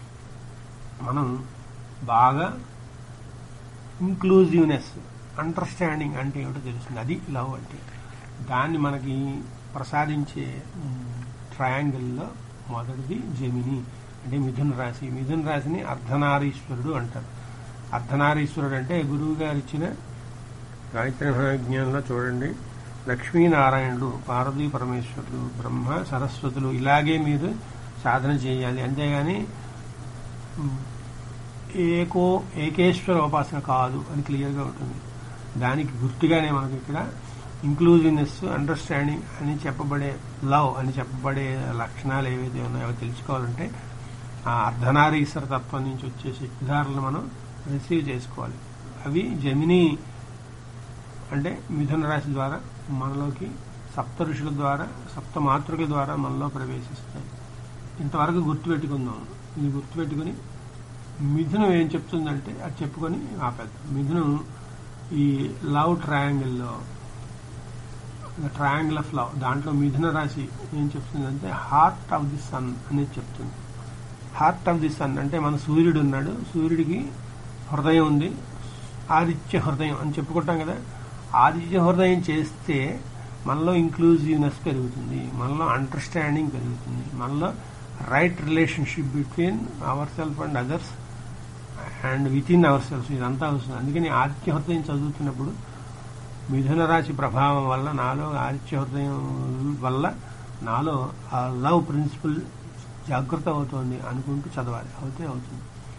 మనం బాగా ఇంక్లూజివ్నెస్ అండర్స్టాండింగ్ అంటే ఏమిటో తెలుస్తుంది అది లవ్ అంటే దాన్ని మనకి ప్రసాదించే ట్రయాంగిల్లో మొదటిది జమిని అంటే మిథున రాశి మిథున రాశిని అర్ధనారీశ్వరుడు అంటారు అర్ధనారీశ్వరుడు అంటే గురువు గారు ఇచ్చిన గాయత్రి మహాజ్ఞానంలో చూడండి లక్ష్మీనారాయణుడు పార్వతీ పరమేశ్వరుడు బ్రహ్మ సరస్వతులు ఇలాగే మీరు సాధన చేయాలి అంతేగాని ఉమ్, ఏకో ఏకేశ్వర ఉపాసన కాదు అని క్లియర్గా ఉంటుంది దానికి గుర్తుగానే మనకి ఇక్కడ ఇంక్లూజివ్నెస్ అండర్స్టాండింగ్ అని చెప్పబడే లవ్ అని చెప్పబడే లక్షణాలు ఏవైతే ఉన్నాయో అవి తెలుసుకోవాలంటే ఆ అర్ధనారీశ్వర తత్వం నుంచి వచ్చే శక్తిధారలను మనం రిసీవ్ చేసుకోవాలి అవి జమిని అంటే మిథున రాశి ద్వారా మనలోకి సప్త ఋషుల ద్వారా సప్త మాతృకల ద్వారా మనలో ప్రవేశిస్తాయి ఇంతవరకు గుర్తుపెట్టుకుందాం ఇది గుర్తుపెట్టుకుని మిథునం ఏం చెప్తుందంటే అది చెప్పుకొని ఆపేద్దాం మిథునం ఈ లవ్ ట్రయాంగిల్లో ట్రయాంగిల్ ఆఫ్ లవ్ దాంట్లో మిథున రాశి ఏం చెప్తుందంటే హార్ట్ ఆఫ్ ది సన్ అనేది చెప్తుంది హార్ట్ ఆఫ్ ది సన్ అంటే మన సూర్యుడు ఉన్నాడు సూర్యుడికి హృదయం ఉంది ఆదిత్య హృదయం అని చెప్పుకుంటాం కదా ఆదిత్య హృదయం చేస్తే మనలో ఇంక్లూజివ్నెస్ పెరుగుతుంది మనలో అండర్స్టాండింగ్ పెరుగుతుంది మనలో right relationship between our self and others and within our self ఇదంతా వస్తుంది అందుకని ఆదిత్య హృదయం చదువుతున్నప్పుడు మిథున రాశి ప్రభావం వల్ల నాలో ఆదిత్య హృదయం వల్ల నాలో ఆ లవ్ ప్రిన్సిపల్ జాగ్రత్త అవుతోంది అనుకుంటూ చదవాలి అవుతే అవుతుంది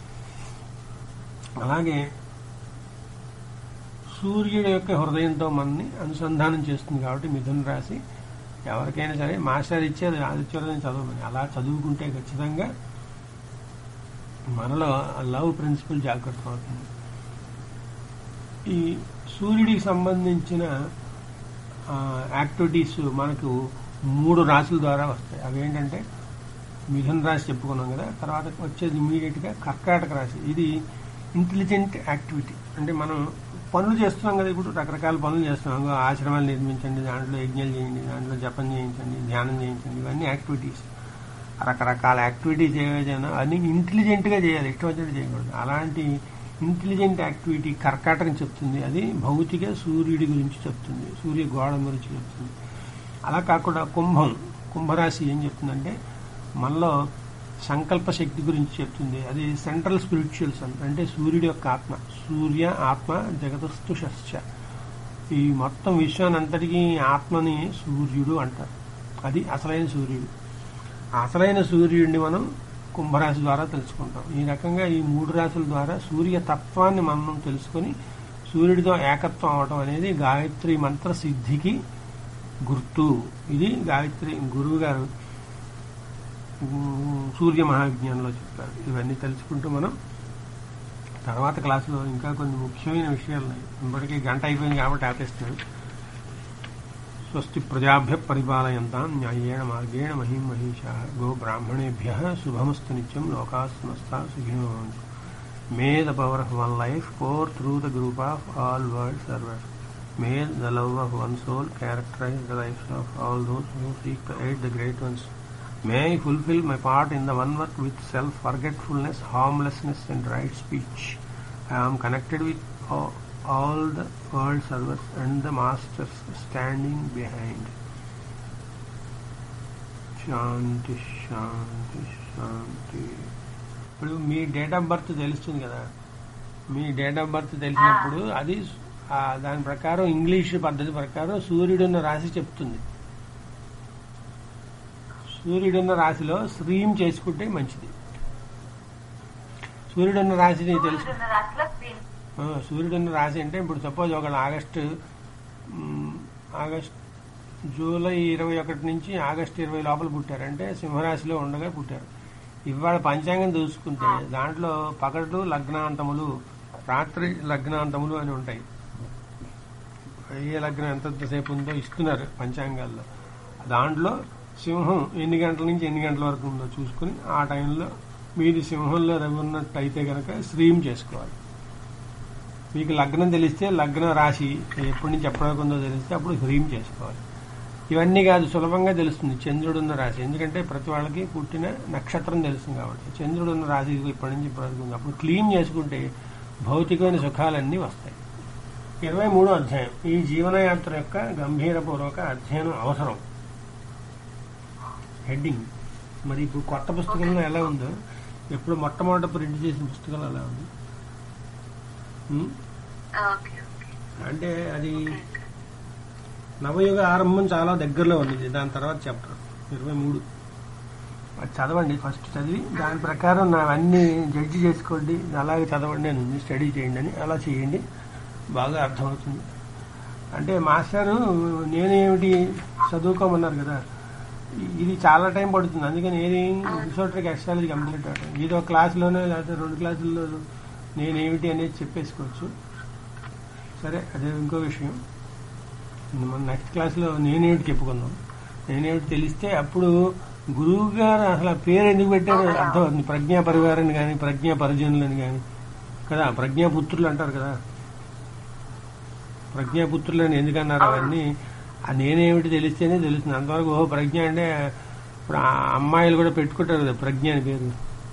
అలాగే సూర్యుడి యొక్క హృదయంతో మనని అనుసంధానం చేస్తుంది కాబట్టి మిథున రాశి ఎవరికైనా సరే మాస్టర్ ఇచ్చేది ఆదిత్య హృదయం చదవమని అలా చదువుకుంటే ఖచ్చితంగా మనలో లవ్ ప్రిన్సిపల్ జాగ్రత్త అవుతుంది ఈ సూర్యుడికి సంబంధించిన యాక్టివిటీస్ మనకు మూడు రాశుల ద్వారా వస్తాయి అవేంటంటే మిథున రాశి చెప్పుకున్నాం కదా తర్వాత వచ్చేది ఇమీడియట్ గా కర్కాటక రాశి ఇది ఇంటెలిజెంట్ యాక్టివిటీ అంటే మనం పనులు చేస్తున్నాం కదా ఇప్పుడు రకరకాల పనులు చేస్తున్నాం ఇంకో ఆశ్రమాలు నిర్మించండి దాంట్లో యజ్ఞాలు చేయండి దాంట్లో జపం చేయించండి ధ్యానం చేయించండి ఇవన్నీ యాక్టివిటీస్ రకరకాల యాక్టివిటీస్ ఏవైనా అన్ని ఇంటెలిజెంట్ గా చేయాలి ఇష్టం వచ్చినట్టు చేయకూడదు అలాంటి ఇంటెలిజెంట్ యాక్టివిటీ కర్కాటకం చెప్తుంది అది భౌతిక సూర్యుడి గురించి చెప్తుంది సూర్య గోడ గురించి చెప్తుంది అలా కాకుండా కుంభం కుంభరాశి ఏం చెప్తుందంటే మనలో సంకల్ప శక్తి గురించి చెప్తుంది అది సెంట్రల్ స్పిరిచువల్స్ అంటే సూర్యుడి యొక్క ఆత్మ సూర్య ఆత్మ జగతస్థు షశ్చ ఈ మొత్తం విశ్వానంతటికీ ఆత్మని సూర్యుడు అంటారు అది అసలైన సూర్యుడు అసలైన సూర్యుడిని మనం కుంభరాశి ద్వారా తెలుసుకుంటాం ఈ రకంగా ఈ మూడు రాశుల ద్వారా సూర్య తత్వాన్ని మనం తెలుసుకొని సూర్యుడితో ఏకత్వం అవటం అనేది గాయత్రి మంత్ర సిద్ధికి గుర్తు ఇది గాయత్రి గురువు గారు ఉమ్, సూర్య మహావిజ్ఞానంలో చెప్పారు ఇవన్నీ తెలుసుకుంటూ మనం తర్వాత క్లాసులో ఇంకా కొన్ని ముఖ్యమైన విషయాలు ఉన్నాయి ఇప్పటికీ గంట అయిపోయింది కాబట్టి ఆపేస్తున్నాను స్వస్తి ప్రజాభ్య పరిపాలయంతాం న్యాయేణ మార్గేణ మహిం మహిషా గో బ్రాహ్మణేభ్య శుభమస్తు నిత్యం లోకా సమస్త సుఖినో భవంతు may the power of one life core through the group of all world servers may the love of one soul characterize the life of all those who seek to aid the great ones may I fulfil my part in the one work with self forgetfulness harmlessness and right speech I am connected with all the world servers and the masters standing behind. శాంతి శాంతి శాంతి ఇప్పుడు మీ డేట్ ఆఫ్ బర్త్ తెలుస్తుంది కదా మీ డేట్ ఆఫ్ బర్త్ తెలిసినప్పుడు అది ఆ దాని ప్రకారం ఇంగ్లీష్ పద్ధతి ప్రకారం సూర్యుడున్న రాశి చెప్తుంది సూర్యుడున్న రాశిలో శ్రీం చేసుకుంటే మంచిది సూర్యుడున్న రాశిని తెలుసు సూర్యుడున్న రాశిలో స్క్రీన్ ఆ, సూర్యుడున్న రాశి అంటే ఇప్పుడు సపోజ్ ఒకళ్ళు ఆగస్టు మ్, ఆగస్ట్ జూలై ఇరవై ఒకటి నుంచి ఆగస్టు ఇరవై లోపల పుట్టారంటే సింహరాశిలో ఉండగా పుట్టారు ఇవాళ పంచాంగం చూసుకుంటే దాంట్లో పగలు లగ్నాంతములు రాత్రి లగ్నాంతములు అని ఉంటాయి ఏ లగ్నం ఎంతసేపు ఉందో ఇస్తున్నారు పంచాంగాల్లో దాంట్లో సింహం ఎన్ని గంటల నుంచి ఎన్ని గంటల వరకు ఉందో చూసుకుని ఆ టైంలో మీది సింహంలో రవి ఉన్నట్టు అయితే కనుక శ్రీం చేసుకోవాలి మీకు లగ్నం తెలిస్తే లగ్న రాశి ఎప్పటి నుంచి ఎప్పటి వరకు ఉందో తెలిస్తే అప్పుడు హ్రీం చేసుకోవాలి ఇవన్నీ కాదు సులభంగా తెలుస్తుంది చంద్రుడు ఉన్న రాశి ఎందుకంటే ప్రతి వాళ్ళకి పుట్టిన నక్షత్రం తెలుస్తుంది కాబట్టి చంద్రుడు ఉన్న రాశి ఇదిగో ఇప్పటి నుంచి ఇప్పటి వరకు ఉంది అప్పుడు క్లీన్ చేసుకుంటే భౌతికమైన సుఖాలన్నీ వస్తాయి ఇరవై మూడో అధ్యాయం ఈ జీవనయాత్ర యొక్క గంభీరపూర్వక అధ్యయనం అవసరం హెడ్డింగ్ మరి ఇప్పుడు కొత్త పుస్తకంలో ఎలా ఉందో ఎప్పుడు మొట్టమొదట ప్రింట్ చేసిన పుస్తకాలు ఎలా ఉంది ఉం? ఓకే ఓకే అంటే అది నవయుగ ఆరంభం చాలా దగ్గరలో ఉంది దాని తర్వాత చాప్టర్ ఇరవై మూడు అది చదవండి ఫస్ట్ చదివి దాని ప్రకారం నా అన్ని జడ్జి చేసుకోండి అలాగే చదవండి అని ఉంది స్టడీ చేయండి అని అలా చేయండి బాగా అర్థమవుతుంది అంటే మాస్టారు నేనేమిటి చదువుకోమన్నారు కదా ఇది చాలా టైం పడుతుంది అందుకని ఏది ఇసోట్రిక్ ఎక్స్ట్రాలజీ కంప్లీట్ అవటం ఏదో క్లాసులోనే లేకపోతే రెండు క్లాసుల్లో నేనేమిటి అనేది చెప్పేసుకోవచ్చు సరే అదే ఇంకో విషయం మన నెక్స్ట్ క్లాస్లో నేనేమిటి చెప్పుకుందాం నేనేమిటి తెలిస్తే అప్పుడు గురువు గారు అసలు ఆ పేరు ఎందుకు పెట్టారో అర్థమవుతుంది ప్రజ్ఞా పరివారాన్ని కానీ ప్రజ్ఞా పరిజనులని కానీ కదా ప్రజ్ఞాపుత్రులు అంటారు కదా ప్రజ్ఞాపుత్రులని ఎందుకన్నారు అవన్నీ ఆ నేనేమిటి తెలిస్తేనే తెలుస్తుంది అంతవరకు ఓహో ప్రజ్ఞ అంటే ఇప్పుడు ఆ అమ్మాయిలు కూడా పెట్టుకుంటారు కదా ప్రజ్ఞ అని పేరు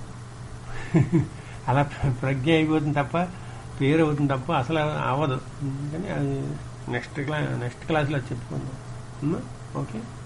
అలా ప్రజ్ఞ అయిపోతుంది తప్ప పేరు అవుతుంది తప్ప అసలు అవ్వదు అందుకని అది నెక్స్ట్ క్లా నెక్స్ట్ క్లాస్లో చెప్పుకుందాం ఉమ్మా? ఓకే